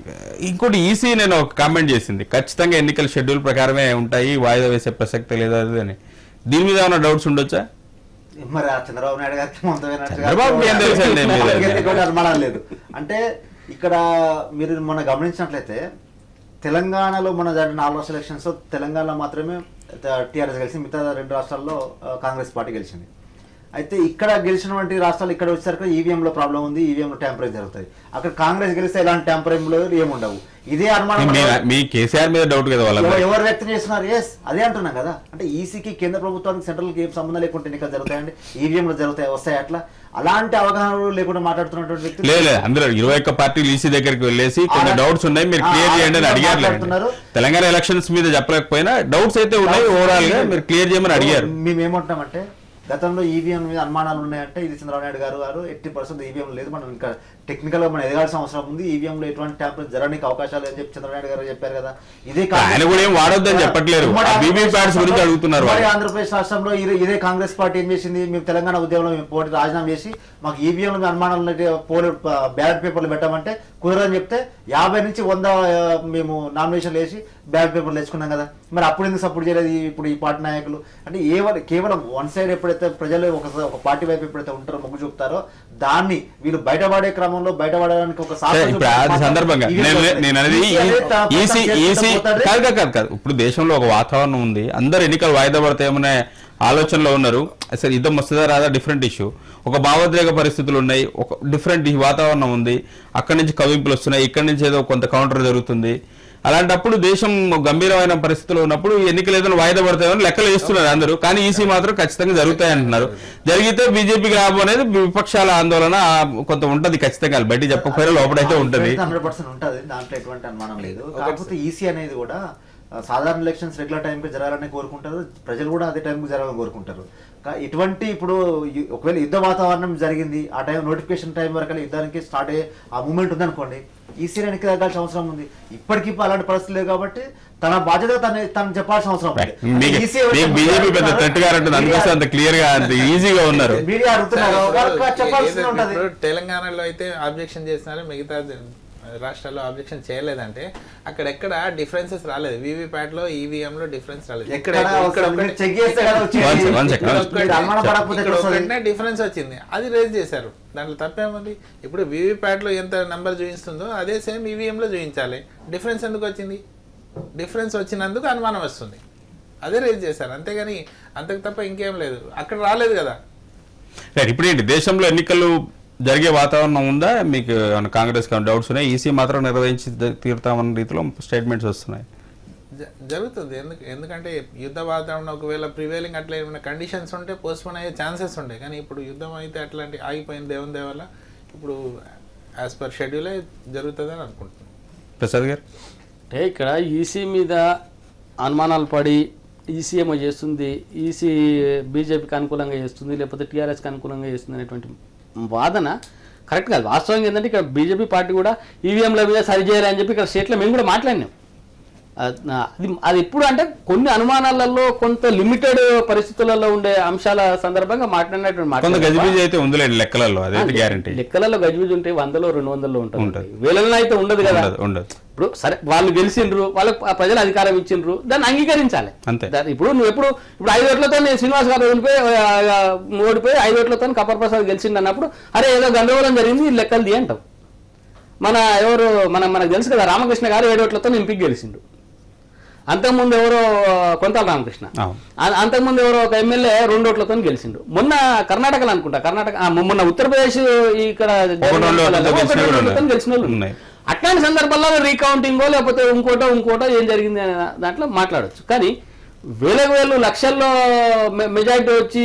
ఇంకోటి ఈసీ నేను ఒక కామెంట్ చేసింది ఖచ్చితంగా ఎన్నికల షెడ్యూల్ ప్రకారమే ఉంటాయి వాయిదా వేసే ప్రసక్తి లేదా అది అని దీని మీద ఏమైనా డౌట్స్ ఉండొచ్చా మరి ఆ చంద్రబాబు నాయుడు గారికి మమతా బెనర్జీ గారికి చంద్రబాబుకి ఏం తెలుసండి మీరు? వాళ్ళకి ఎటువంటి అనుమానం లేదు అంటే ఇక్కడ మీరు మొన్న గమనించినట్లయితే తెలంగాణలో మన జరిగిన నాలుగు రాష్ట్ర ఎలక్షన్స్ తెలంగాణలో మాత్రమే టీఆర్ఎస్ గెలిచింది మిగతా రెండు రాష్ట్రాల్లో ఆ, కాంగ్రెస్ పార్టీ గెలిచింది అయితే ఇక్కడ గెలిచినటువంటి రాష్ట్రాలు ఇక్కడ వచ్చేసరికి ఈవీఎంలో ప్రాబ్లం ఉంది ఈవీఎంలో ట్యాంపరింగ్ జరుగుతుంది అక్కడ కాంగ్రెస్ గెలిస్తే ఎలాంటి ట్యాంపరింగ్లో ఏముండవు ఇదే అనుమానం మీ మీ కేసీఆర్ మీద డౌట్ కదా వాళ్ళ ఎవ- ఎవరు వ్యక్తం చేస్తున్నారు ఎస్ అదే అంటున్నాం కదా అంటే ఈసీకి కేంద్ర ప్రభుత్వానికి సెంట్రల్ కి ఏం సంబంధం లేకుండా ఎన్నికలు జరుగుతాయండి ఈవీఎంలు జరుగుతాయి వస్తాయి అట్లా అలాంటి అవగాహన లేకుండా మాట్లాడుతున్నటువంటి వ్యక్తులు లేదు లేదు అందరూ ఇరవై ఒక్క పార్టీలు ఈసీ దగ్గరికి వెళ్ళేసి కొన్ని ఆ, డౌట్స్ ఉన్నాయి మీరు ఆ, క్లియర్ ఆ, చేయండి అని ఆ, అడిగారు మాట్లాడుతున్నారు. తెలంగాణ ఎలక్షన్స్ మీద చెప్పలేకపోయినా డౌట్స్ అయితే ఉన్నాయి ఓవరాల్ గా మీరు క్లియర్ చేయమని అడిగారు మేము ఏమంటున్నామంటే గతంలో ఈవీఎం మీద అనుమానాలు ఉన్నాయంటే ఇది చంద్రబాబు నాయుడు గారు గారు ఎట్టి పర్సెంట్ ఈవీఎం లేదు మనం ఇంకా టెక్నికల్ గా మనం ఎదగాల్సిన అవసరం ఉంది ఈవీఎం లో ఎటువంటి ట్యాంపర్ జరగడానికి అవకాశాలు అని చెప్పి చంద్రబాబు నాయుడు గారు చెప్పారు కదా ఇదే కాంగ్రెస్- ఆయన కూడా ఏం వాడొద్దని చెప్పట్లేరు. ఉమ్మడి ఆ BB ప్యాడ్స్ గురించి అడుగుతున్నారు ఉమ్మడి వాళ్ళు. ఆంధ్రప్రదేశ్ రాష్ట్రంలో ఇదే- ఇదే కాంగ్రెస్ పార్టీ ఏం చేసింది మేము తెలంగాణ ఉద్యమంలో మేము పోటీ రాజీనామా చేసి మాకు ఈవీఎం లో అనుమానాలు ఉన్నాయి, పోల్ బ్యాలెట్ పేపర్లు పెట్టామంటే కుదరదని చెప్తే యాభై నుంచి వంద ఆ, మేము నామినేషన్లు వేసి బ్యాలెట్ పేపర్లు తెచ్చుకున్నాం కదా మరి అప్పుడు ఎందుకు సపోర్ట్ చేయలేదు ఈ- ఇప్పుడు ఈ పార్టీ నాయకులు అంటే ఏ కేవలం వన్ సైడ్ ఎప్పుడైతే ప్రజలు ఒక ఒక పార్టీ వైపు ఎప్పుడైతే ఉంటారో మొగ్గు చూపుతారో దాన్ని వీళ్ళు బయటపడే క్రమంలో బయటపడడానికి ఒక సరే, ఇప్పుడు ఆ సందర్భంగా నేను నేను అనేది ఈసీ ఈసీ కాదు కాదు కాదు కాదు ఇప్పుడు దేశంలో ఒక వాతావరణం ఉంది అందరు ఎన్నికలు వాయిదా పడతాయేమనే ఆలోచనలో ఉన్నారు అసలు యుద్ధం వస్తుందా రాదా డిఫరెంట్ ఇష్యూ ఒక భావోద్వేగ పరిస్థితులు ఉన్నాయి ఒక డిఫరెంట్ వాతావరణం ఉంది అక్కడి నుంచి కవింపులు వస్తున్నాయి ఇక్కడి నుంచి ఏదో కొంత కౌంటర్ జరుగుతుంది అలాంటప్పుడు దేశం గంభీరమైన పరిస్థితిలో ఉన్నప్పుడు ఈ ఎన్నికలు ఏదైనా వాయిదా పడతాయని లెక్కలు వేస్తున్నారు అందరూ కానీ ఈసీ మాత్రం ఖచ్చితంగా జరుగుతాయి అంటున్నారు జరిగితే బీజేపీకి లాభం అనేది విపక్షాల ఆందోళన కొంత ఉంటది ఖచ్చితంగా బయట చెప్పకపోయినా లోపలైతే ఉంటది హండ్రెడ్ పర్సెంట్ ఉంటుంది దాంట్లో ఎటువంటి అనుమానం లేదు కాకపోతే ఈసీ అనేది కూడా ఆ, సాధారణ ఎలక్షన్స్ రెగ్యులర్ టైంకి జరగాలని కోరుకుంటారు ప్రజలు కూడా అదే టైంకి జరగాలని కోరుకుంటారు కా- ఇటువంటి ఇప్పుడు యు- ఒకవేళ యుద్ధ వాతావరణం జరిగింది ఆ టైం నోటిఫికేషన్ టైం వరకు యుద్ధానికి స్టార్ట్ అయ్యే ఆ మూమెంట్ ఉందనుకోండి ఈసీ వెనక్కి తగ్గాల్సిన అవసరం ఉంది ఇప్పటికీ అలాంటి పరిస్థితి లేదు కాబట్టి తన బాధ్యత తను తను చెప్పాల్సిన అవసరం ఉంది మీకు EC ఎవరైతే మీకు బీజేపీ పెద్ద మాట్లాడుతున్నారో, థ్రెట్ గారు ఉంటుంది అందుకోసం అంత క్లియర్ గా అంత ఈజీగా ఉన్నారు మీడియా అడుగుతున్నారు వాళ్ళకి చెప్పాల్సి ఏదైతే ఉంటది ఇప్పుడు తెలంగాణలో అయితే ఆబ్జెక్షన్ చేసినారు మిగతా రాష్ట్రాల్లో ఆబ్జెక్షన్ చేయలేదంటే అక్కడెక్కడ డిఫరెన్సెస్ రాలేదు వీవీప్యాట్ లో ఈవీఎం లో డిఫరెన్స్ రాలేదు ఎక్కడ ఇక్కడ ఒకసారి మీరు ఒకటి- చెక్ చేస్తే కదా వచ్చేది. One second, one second. ఇక్కడ ఇక్కడ ఒక్కటి- మీరు అనుమానం పడకపోతే ఇక్కడ ఎట్లా వస్తది? ఒక్కటినే డిఫరెన్స్ వచ్చింది అది రేజ్ చేశారు దాంట్లో తప్పేముంది ఇప్పుడు వీవీప్యాట్ లో ఎంత నంబర్ చూపిస్తుందో అదే సేమ్ ఈవీఎం లో చూపించాలి డిఫరెన్స్ ఎందుకు వచ్చింది డిఫరెన్స్ వచ్చినందుకు అనుమానం వస్తుంది అదే రేజ్ చేశారు అంతేగాని అంతకు తప్ప ఇంకేం లేదు అక్కడ రాలేదు కదా రైట్ ఇప్పుడు ఏంటి దేశంలో ఎన్నికలు జరిగే వాతావరణం ఉందా మీకు ఏమైనా కాంగ్రెస్ డౌట్స్ ఉన్నాయి ఈసీ మాత్రం నిర్వహించి ద- తీరుతామన్న రీతిలో స్టేట్మెంట్స్ వస్తున్నాయి జ- జరుగుతుంది ఎందుకు ఎందుకంటే యుద్ధ వాతావరణం ఒకవేళ ప్రివేలింగ్ అట్లా ఏమైనా కండిషన్స్ ఉంటే పోస్ట్పోన్ అయ్యే ఛాన్సెస్ ఉంటాయి కానీ ఇప్పుడు యుద్ధం అయితే అట్లాంటి ఆగిపోయింది దేవుని దేవల్ల ఇప్పుడు యాజ్ పర్ షెడ్యూలే జరుగుతుందని అనుకుంటున్నాను ప్రసాద్ గారు అంటే ఇక్కడ ఈసీ మీద అనుమానాలు పడి ఈసీ ఏమో చేస్తుంది ఈసీ బీజేపీకి అనుకూలంగా చేస్తుంది లేకపోతే టీఆర్ఎస్కి అనుకూలంగా చేస్తుంది అనేటువంటి వాదన కరెక్ట్ కాదు వాస్తవంగా ఏంటంటే ఇక్కడ బీజేపీ పార్టీ కూడా ఈవీఎంల మీద సరి చేయాలి అని చెప్పి ఇక్కడ స్టేట్లో మేము కూడా మాట్లాడినాం అది నా- అది అది ఎప్పుడు అంటే కొన్ని అనుమానాలలో కొంత లిమిటెడ్ పరిస్థితులలో ఉండే అంశాల సందర్భంగా మాట్లాడినటువంటి కొంత మాట గజిబిజి అయితే ఉందిలేండి లెక్కలలో అదైతే గ్యారంటీ లెక్కలలో గజిబిజి ఉంటే వందలో రెండు వందల్లో ఉంటుంది ఉంటుంది. వేలలో అయితే ఉండదు కదా ఉండదు ఉండదు ఇప్పుడు సరే వాళ్ళు గెలిచిండ్రు వాళ్ళకి ఆ ప్రజలు అధికారం ఇచ్చిండ్రు దాన్ని అంగీకరించాలి అంతే. దాన్ని ఇప్పుడు నువ్వు ఎప్పుడు ఇప్పుడు ఐదు ఓట్లతో నేను శ్రీనివాస్ గారు ఓడిపోయి ఆ, ఆ, ఓడిపోయి ఐదు ఓట్లతో కపర్ ప్రసాద్ గెలిచిండు అన్నప్పుడు అరే ఏదో గందరగోళం జరిగింది ఈ లెక్కలు తీ అంటావు మన ఎవరు మన మనకు తెలుసు కదా రామకృష్ణ గారు ఏడు ఓట్లతో ఎంపిక గెలిచిండు అంతకుముందు ఎవరో కొంతాల రామకృష్ణ అవును. ఆ- అంతకుముందు ఎవరో ఒక ఎమ్మెల్యే రెండు ఓట్లతో గెలిచిండు మొన్న కర్ణాటకలో అనుకుంటా కర్ణాటక ఆ, మొన్న ఉత్తరప్రదేశ్ ఇక్కడ ఒక రెండు ఓట్లతో ఒక గెలిచిన రెండు కూడా ఓట్లతో గెలిచిన వాళ్ళు ఉన్నాయి. అట్లాంటి సందర్భాల్లో రీకౌంటింగో లేకపోతే ఇంకోటో ఇంకోటో ఏం జరిగింది అనే దాంట్లో మాట్లాడొచ్చు కానీ వేలకు వేలు లక్షల్లో మె- మెజారిటీ వచ్చి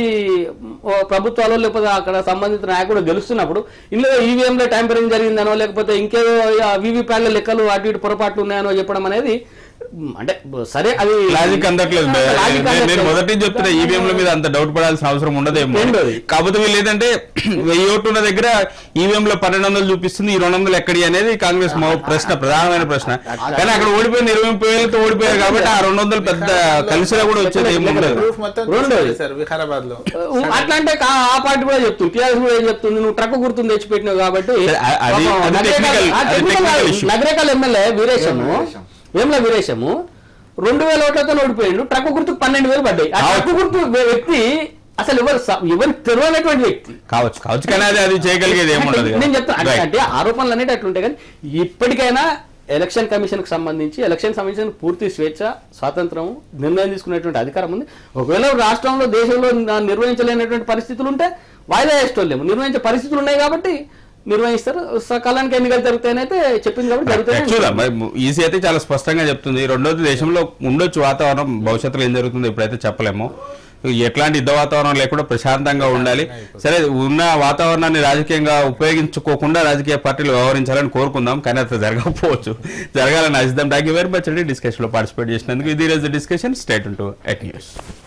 ఓ ప్రభుత్వాలు లేకపోతే అక్కడ సంబంధిత నాయకుడు గెలుస్తున్నప్పుడు ఇందులో ఈవీఎంలో ట్యాంపరింగ్ జరిగిందనో లేకపోతే ఇంకేదో వీవీప్యాట్ల లెక్కలు అటు ఇటు పొరపాట్లు ఉన్నాయనో చెప్పడం అనేది మ్, అంటే సరే అది లాజిక్ అందట్లేదు లాజిక్ నేను- నేను అందట్లేదు. మొదటి నుంచి చెప్తున్నా ఈవీఎంల మీద అంత డౌట్ పడాల్సిన అవసరం ఉండదేమో ఉండదు. కాకపోతే వీళ్ళు ఏంటంటే వెయ్యి ఓట్లు ఉన్న దగ్గర ఈవీఎం లో పన్నెండు వందలు చూపిస్తుంది ఈ రెండు వందలు ఎక్కడి అనేది కాంగ్రెస్ మౌ- ప్రశ్న ప్రధానమైన ప్రశ్న కానీ అక్కడ ఓడిపోయిన ఇరవై ముప్పై వేలతో ఓడిపోయారు కాబట్టి ఆ రెండు వందలు పెద్ద కలిసినా కూడా వచ్చేది ఏమి ఉండదు ప్రూఫ్ మొత్తం రెండోది. సార్ వికారాబాద్ లో అట్లా అంటే కా- ఆ పార్టీ కూడా చెప్తుంది టీఆర్ఎస్ కూడా ఏం చెప్తుంది నువ్వు ట్రక్ గుర్తుని తెచ్చిపెట్టినావు కాబట్టి సరే, అ- అది- పాపం అది నగరేకల్- technical- ఆ, అది technical technical కాదు. issue. నగరేకల్ ఎమ్మెల్యే వీరేశము వీరేశం. వేముల వీరేశము రెండు వేల ఓట్లతో ఓడిపోయిండు ట్రక్ గుర్తుకు పన్నెండు వేలు పడ్డాయి ఆ ట్రక్ గుర్తు వ్య- వ్యక్తి అసలు ఎవరు స- ఎవరికి తెలియనటువంటి వ్యక్తి కావచ్చు కావచ్చు కానీ అది అది చేయగలిగేది ఏమి ఉండదు కదా. నేను చెప్తాను అంటే- Right. అంటే ఆరోపణలు అనేవి అట్లుంటాయి కానీ ఇప్పటికైనా ఎలక్షన్ కమిషన్ కి సంబంధించి ఎలక్షన్ కమిషన్ పూర్తి స్వేచ్ఛ స్వాతంత్రం నిర్ణయం తీసుకునేటువంటి అధికారం ఉంది ఒకవేళ రాష్ట్రంలో దేశంలో నా- నిర్వహించలేనటువంటి పరిస్థితులు ఉంటే వాయిదా వేసుకోలేము నిర్వహించే పరిస్థితులు ఉన్నాయి కాబట్టి నిర్వహిస్తారు సకాలానికి ఎన్నికలు జరుగుతాయనైతే చెప్పింది కాబట్టి జరుగుతాయి చూద్దాం మరి ఈసీ అయితే చాలా స్పష్టంగా చెప్తుంది రెండోది దేశంలో ఉండొచ్చు వాతావరణం భవిష్యత్తులో ఏం జరుగుతుందో ఇప్పుడైతే చెప్పలేము ఎట్లాంటి యుద్ధ వాతావరణం లేకుండా ప్రశాంతంగా ఉండాలి సరే ఉన్న వాతావరణాన్ని రాజకీయంగా ఉపయోగించుకోకుండా రాజకీయ పార్టీలు వ్యవహరించాలని కోరుకుందాం కానీ అది జరగకపోవచ్చు జరగాలని ఆశిద్దాం థ్యాంక్ యూ వెరీ మచ్ అండి డిస్కషన్ లో పార్టిసిపేట్ చేసినందుకు ఇది ఈరోజు discussion state to at news